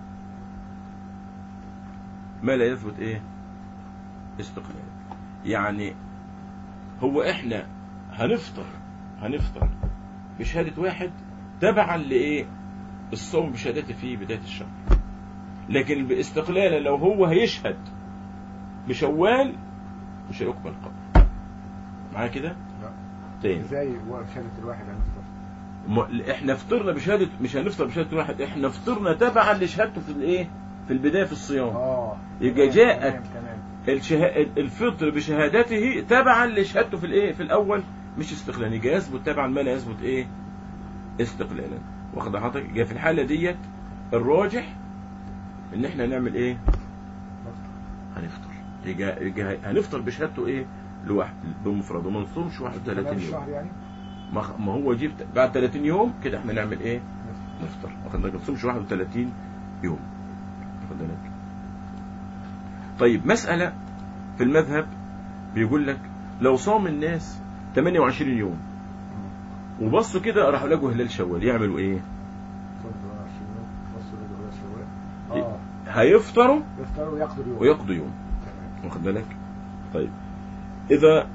ما لا يثبت ايه استقلالا يعني هو احنا هنفطر هنفطر بشهادة واحد تبعا لايه الصوم بشهادته في بداية الشهر لكن باستقلالا لو هو هيشهد بشوال مش هيقبل قبل معايا كده لا. تاني ازاي هو شهادة الواحد هنفطر م- احنا فطرنا بشهاده مش هنفطر بشهاده واحد احنا فطرنا تبعا لشهادته في الايه في البدايه في الصيام اه يبقى تمام، جاءت تمام تمام الشه... الفطر بشهادته تبعا لشهادته في الايه في الاول مش استقلالا يبقى يثبت تبعا ما لا يثبت ايه استقلالا واخد حضرتك يبقى في الحاله ديت الراجح ان احنا نعمل ايه هنفطر يبقى يبقى هنفطر بشهادته ايه لوحد بمفرده ما نصومش 31 تمام يوم الشهر يعني ما خ- ما هو جبت بعد 30 يوم كده احنا نعمل ايه نفطر واخد بالك ما تصومش 31 يوم واخد بالك طيب مسألة في المذهب بيقول لك لو صام الناس 28 يوم وبصوا كده راحوا لقوا هلال شوال يعملوا ايه صوم 28 يوم بصوا لقوا هلال شوال اه هيفطروا يفطروا وياخدوا اليوم ويقضوا يوم تمام واخد بالك طيب اذا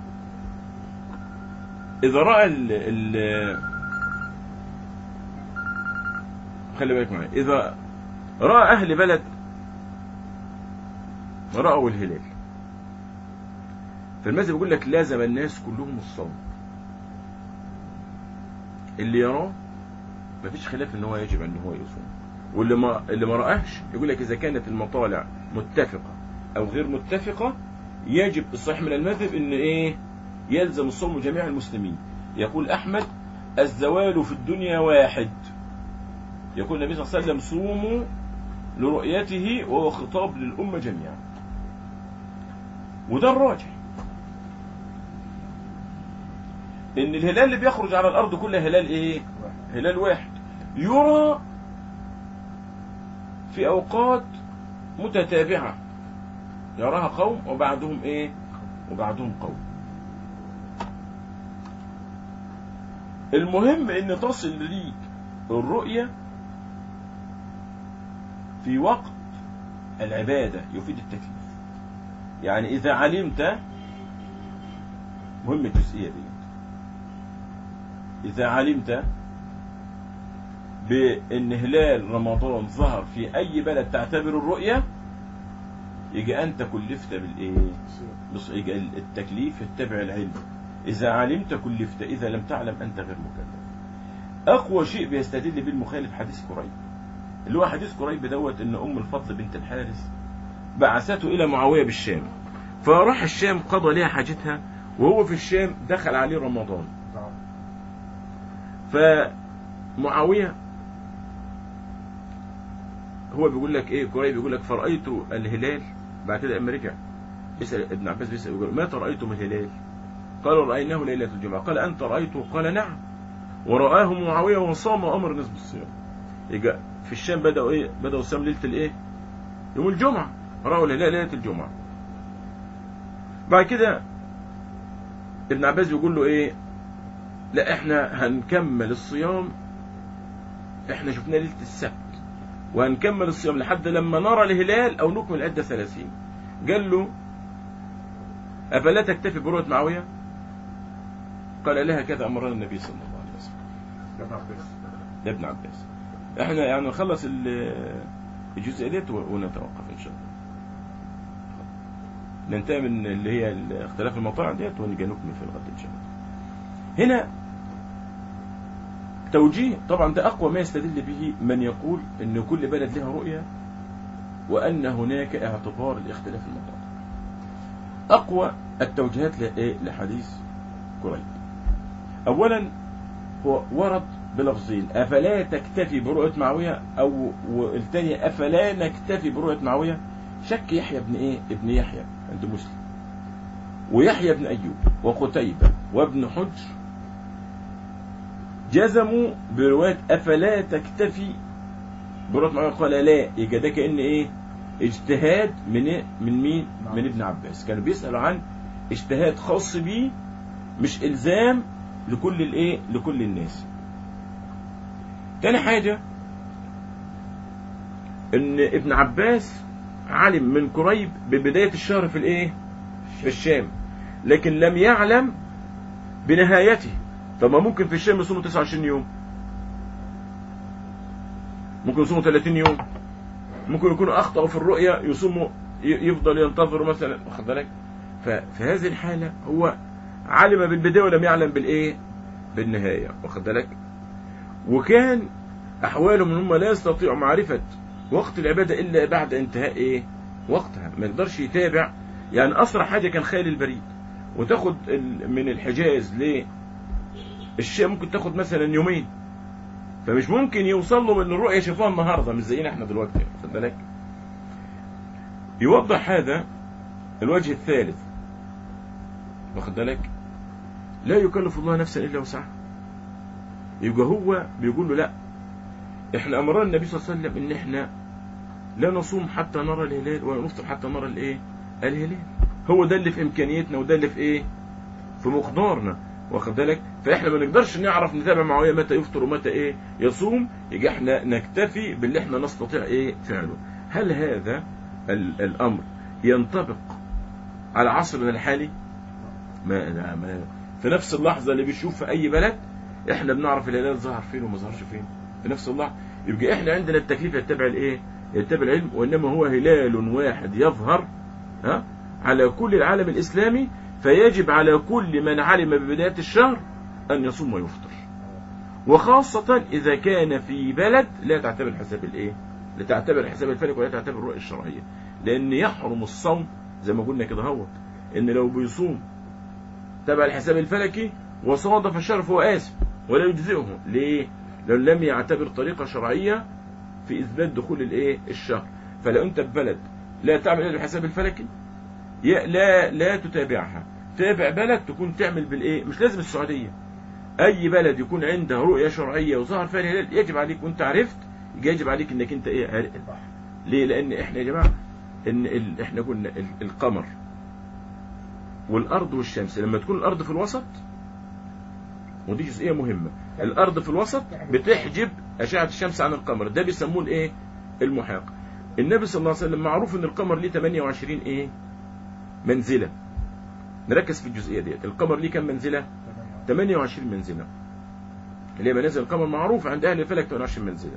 اذا راى ال ال خلي بالك معايا اذا راى اهل بلد راوا الهلال فالمذهب يقول لك لازم الناس كلهم الصوم اللي يراه مفيش خلاف ان هو يجب ان هو يصوم واللي ما اللي ما راهش يقول لك اذا كانت المطالع متفقه او غير متفقه يجب الصحيح من المذهب ان ايه يلزم الصوم جميع المسلمين يقول احمد الزوال في الدنيا واحد يقول النبي صلى الله عليه وسلم صوموا لرؤيته وهو خطاب للامه جميعا وده الراجح ان الهلال اللي بيخرج على الارض كله هلال ايه واحد هلال واحد يرى في اوقات متتابعه يراها قوم وبعدهم ايه وبعدهم قوم المهم ان تصل ليك الرؤية في وقت العبادة يفيد التكليف يعني اذا علمت مهم الجزئية دي اذا علمت بان هلال رمضان ظهر في اي بلد تعتبر الرؤية يجي انت كلفت بالايه بص يجي التكليف يتبع العلم اذا علمت كلفت اذا لم تعلم انت غير مكلف اقوى شيء بيستدل به المخالف حديث قريب اللي هو حديث قريب دوت ان ام الفضل بنت الحارث بعثته الى معاويه بالشام فراح الشام قضى لها حاجتها وهو في الشام دخل عليه رمضان نعم فمعاويه هو بيقول لك ايه قريب بيقول لك فرأيت الهلال بعد كده اما رجع يسأل ابن عباس بيسأل يقول متى رأيتم الهلال قالوا رأيناه ليلة الجمعة قال أنت رأيته قال نعم ورآه معاوية وصام وأمر الناس بالصيام يجي في الشام بدأوا إيه بدأوا الصيام ليلة الإيه يوم الجمعة رأوا الهلال ليلة الجمعة بعد كده ابن عباس بيقول له إيه لا احنا هنكمل الصيام احنا شفناه ليلة السبت وهنكمل الصيام لحد لما نرى الهلال او نكمل العدة 30 قال له افلا تكتفي برؤية معاوية قال لها كذا امرنا النبي صلى الله عليه وسلم ده ابن عباس ده ابن عباس احنا يعني نخلص ال- الجزء ديت ونتوقف ان شاء الله ننتهي من اللي هي اختلاف المطاعم ديت ونجي نكمل في الغد ان شاء الله هنا توجيه طبعا ده اقوى ما يستدل به من يقول ان كل بلد لها رؤيه وان هناك اعتبار لاختلاف المطاعم اقوى التوجيهات لإيه؟ لحديث قريب اولا هو ورد بلفظين افلا تكتفي برؤيه معاويه او والثانيه افلا نكتفي برؤيه معاويه شك يحيى بن ايه ابن يحيى عند مسلم ويحيى بن ايوب وقتيبه وابن حجر جزموا بروايه افلا تكتفي برؤيه معاويه قال لا يبقى ده كان ايه اجتهاد من إيه؟ من مين من ابن عباس كانوا بيسالوا عن اجتهاد خاص بيه مش الزام لكل الايه لكل الناس تاني حاجة ان ابن عباس علم من قريب ببداية الشهر في الايه في الشام لكن لم يعلم بنهايته طب ما ممكن في الشام يصوموا 29 يوم ممكن يصوموا 30 يوم ممكن يكونوا اخطأوا في الرؤيا يصوموا ي- يفضل ينتظروا مثلا واخد بالك ففي هذه الحالة هو علم بالبداية ولم يعلم بالايه بالنهاية واخد بالك وكان احوالهم ان هم لا يستطيعوا معرفة وقت العبادة الا بعد انتهاء ايه وقتها ما يقدرش يتابع يعني اسرع حاجة كان خيل البريد وتاخد ال- من الحجاز للشام ممكن تاخد مثلا يومين فمش ممكن يوصل له من الرؤية شافوها النهاردة مش زينا احنا دلوقتي واخد بالك يوضح هذا الوجه الثالث واخد بالك لا يكلف الله نفسا الا وسعها يبقى هو بيقول له لا احنا امرنا النبي صلى الله عليه وسلم ان احنا لا نصوم حتى نرى الهلال ولا نفطر حتى نرى الايه الهلال هو ده اللي في امكانيتنا وده اللي في ايه في مقدارنا واخد بالك فاحنا ما نقدرش نعرف نتابع معاويه متى يفطر ومتى ايه يصوم يبقى احنا نكتفي باللي احنا نستطيع ايه فعله هل هذا ال- الامر ينطبق على عصرنا الحالي ما, لا ما في نفس اللحظه اللي بيشوف في اي بلد احنا بنعرف الهلال ظهر فين وما ظهرش فين في نفس اللحظه يبقى احنا عندنا التكليف يتبع الايه يتبع العلم وانما هو هلال واحد يظهر ها على كل العالم الاسلامي فيجب على كل من علم ببدايه الشهر ان يصوم ويفطر وخاصة إذا كان في بلد لا تعتبر حساب الإيه؟ لا تعتبر حساب الفلك ولا تعتبر الرؤية الشرعية لأن يحرم الصوم زي ما قلنا كده هوت إن لو بيصوم تبع الحساب الفلكي وصادف الشهر فهو آسف ولا يجزئه ليه؟ لأنه لم يعتبر طريقة شرعية في إثبات دخول الإيه؟ الشهر فلو أنت في بلد لا تعمل إلا بالحساب الفلكي يا- لا لا تتابعها تابع بلد تكون تعمل بالإيه؟ مش لازم السعودية اي بلد يكون عنده رؤيه شرعيه وظهر فيها الهلال يجب عليك وانت عرفت يجب عليك انك انت ايه عرق ليه لان احنا يا جماعه ان ال... احنا قلنا ال... القمر والارض والشمس لما تكون الارض في الوسط ودي جزئيه مهمه الارض في الوسط بتحجب اشعه الشمس عن القمر ده بيسموه الايه المحاق النبي صلى الله عليه وسلم معروف ان القمر ليه 28 ايه منزله نركز في الجزئيه ديت القمر ليه كم منزله 28 منزلة اللي هي منازل القمر معروف عند أهل الفلك 28 منزلة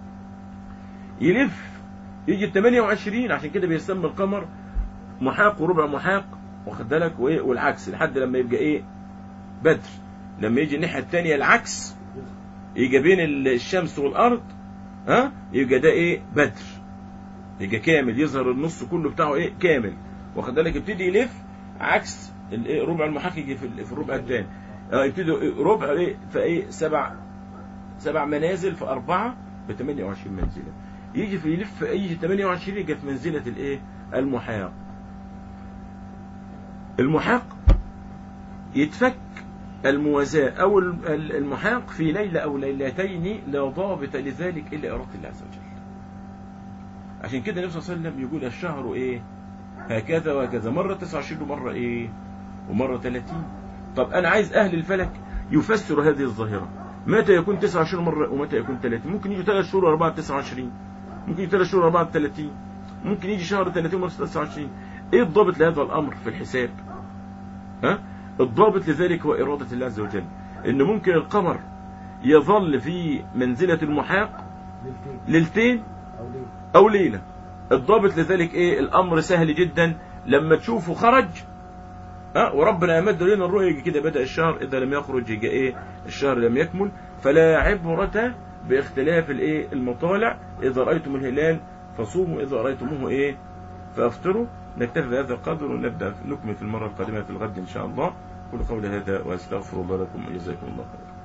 يلف يجي ال 28 عشان كده بيسمى القمر محاق وربع محاق واخد بالك وايه والعكس لحد لما يبقى ايه بدر لما يجي الناحية الثانية العكس يجي بين الشمس والأرض ها يبقى ده ايه بدر يبقى كامل يظهر النص كله بتاعه ايه كامل واخد بالك يبتدي يلف عكس الايه ربع المحاق يجي في ال- في الربع الثاني اه يبتدوا إيه؟ ربع ايه فايه سبع سبع منازل في أربعة ب 28 منزلة يجي في يلف أي 28 يجي في منزلة الإيه المحاق المحاق يتفك الموازاة أو الم- ال- المحاق في ليلة أو ليلتين لا ضابط لذلك إلا إرادة الله عز وجل عشان كده النبي صلى الله عليه وسلم يقول الشهر إيه هكذا وهكذا مرة 29 ومرة إيه ومرة 30 طب أنا عايز أهل الفلك يفسروا هذه الظاهرة متى يكون 29 مرة ومتى يكون 30 ممكن يجي 3 شهور ورا بعض 29 ممكن يجي 3 شهور ورا بعض 30 ممكن يجي شهر 30 مرة 29 ايه الضابط لهذا الامر في الحساب ها الضابط لذلك هو إرادة الله عز وجل ان ممكن القمر يظل في منزلة المحاق ليلتين ليلتين او ليل او ليلة الضابط لذلك ايه الامر سهل جدا لما تشوفه خرج ها وربنا امد لنا الرؤيا يجي كده بدا الشهر اذا لم يخرج يجي ايه الشهر لم يكمل فلا عبرة باختلاف الايه المطالع اذا رايتم الهلال فصوموا اذا رايتموه ايه فافطروا نكتفي بهذا القدر ونبدا نكمل في المره القادمه في الغد ان شاء الله كل قول هذا واستغفر الله لكم وجزاكم الله خيرا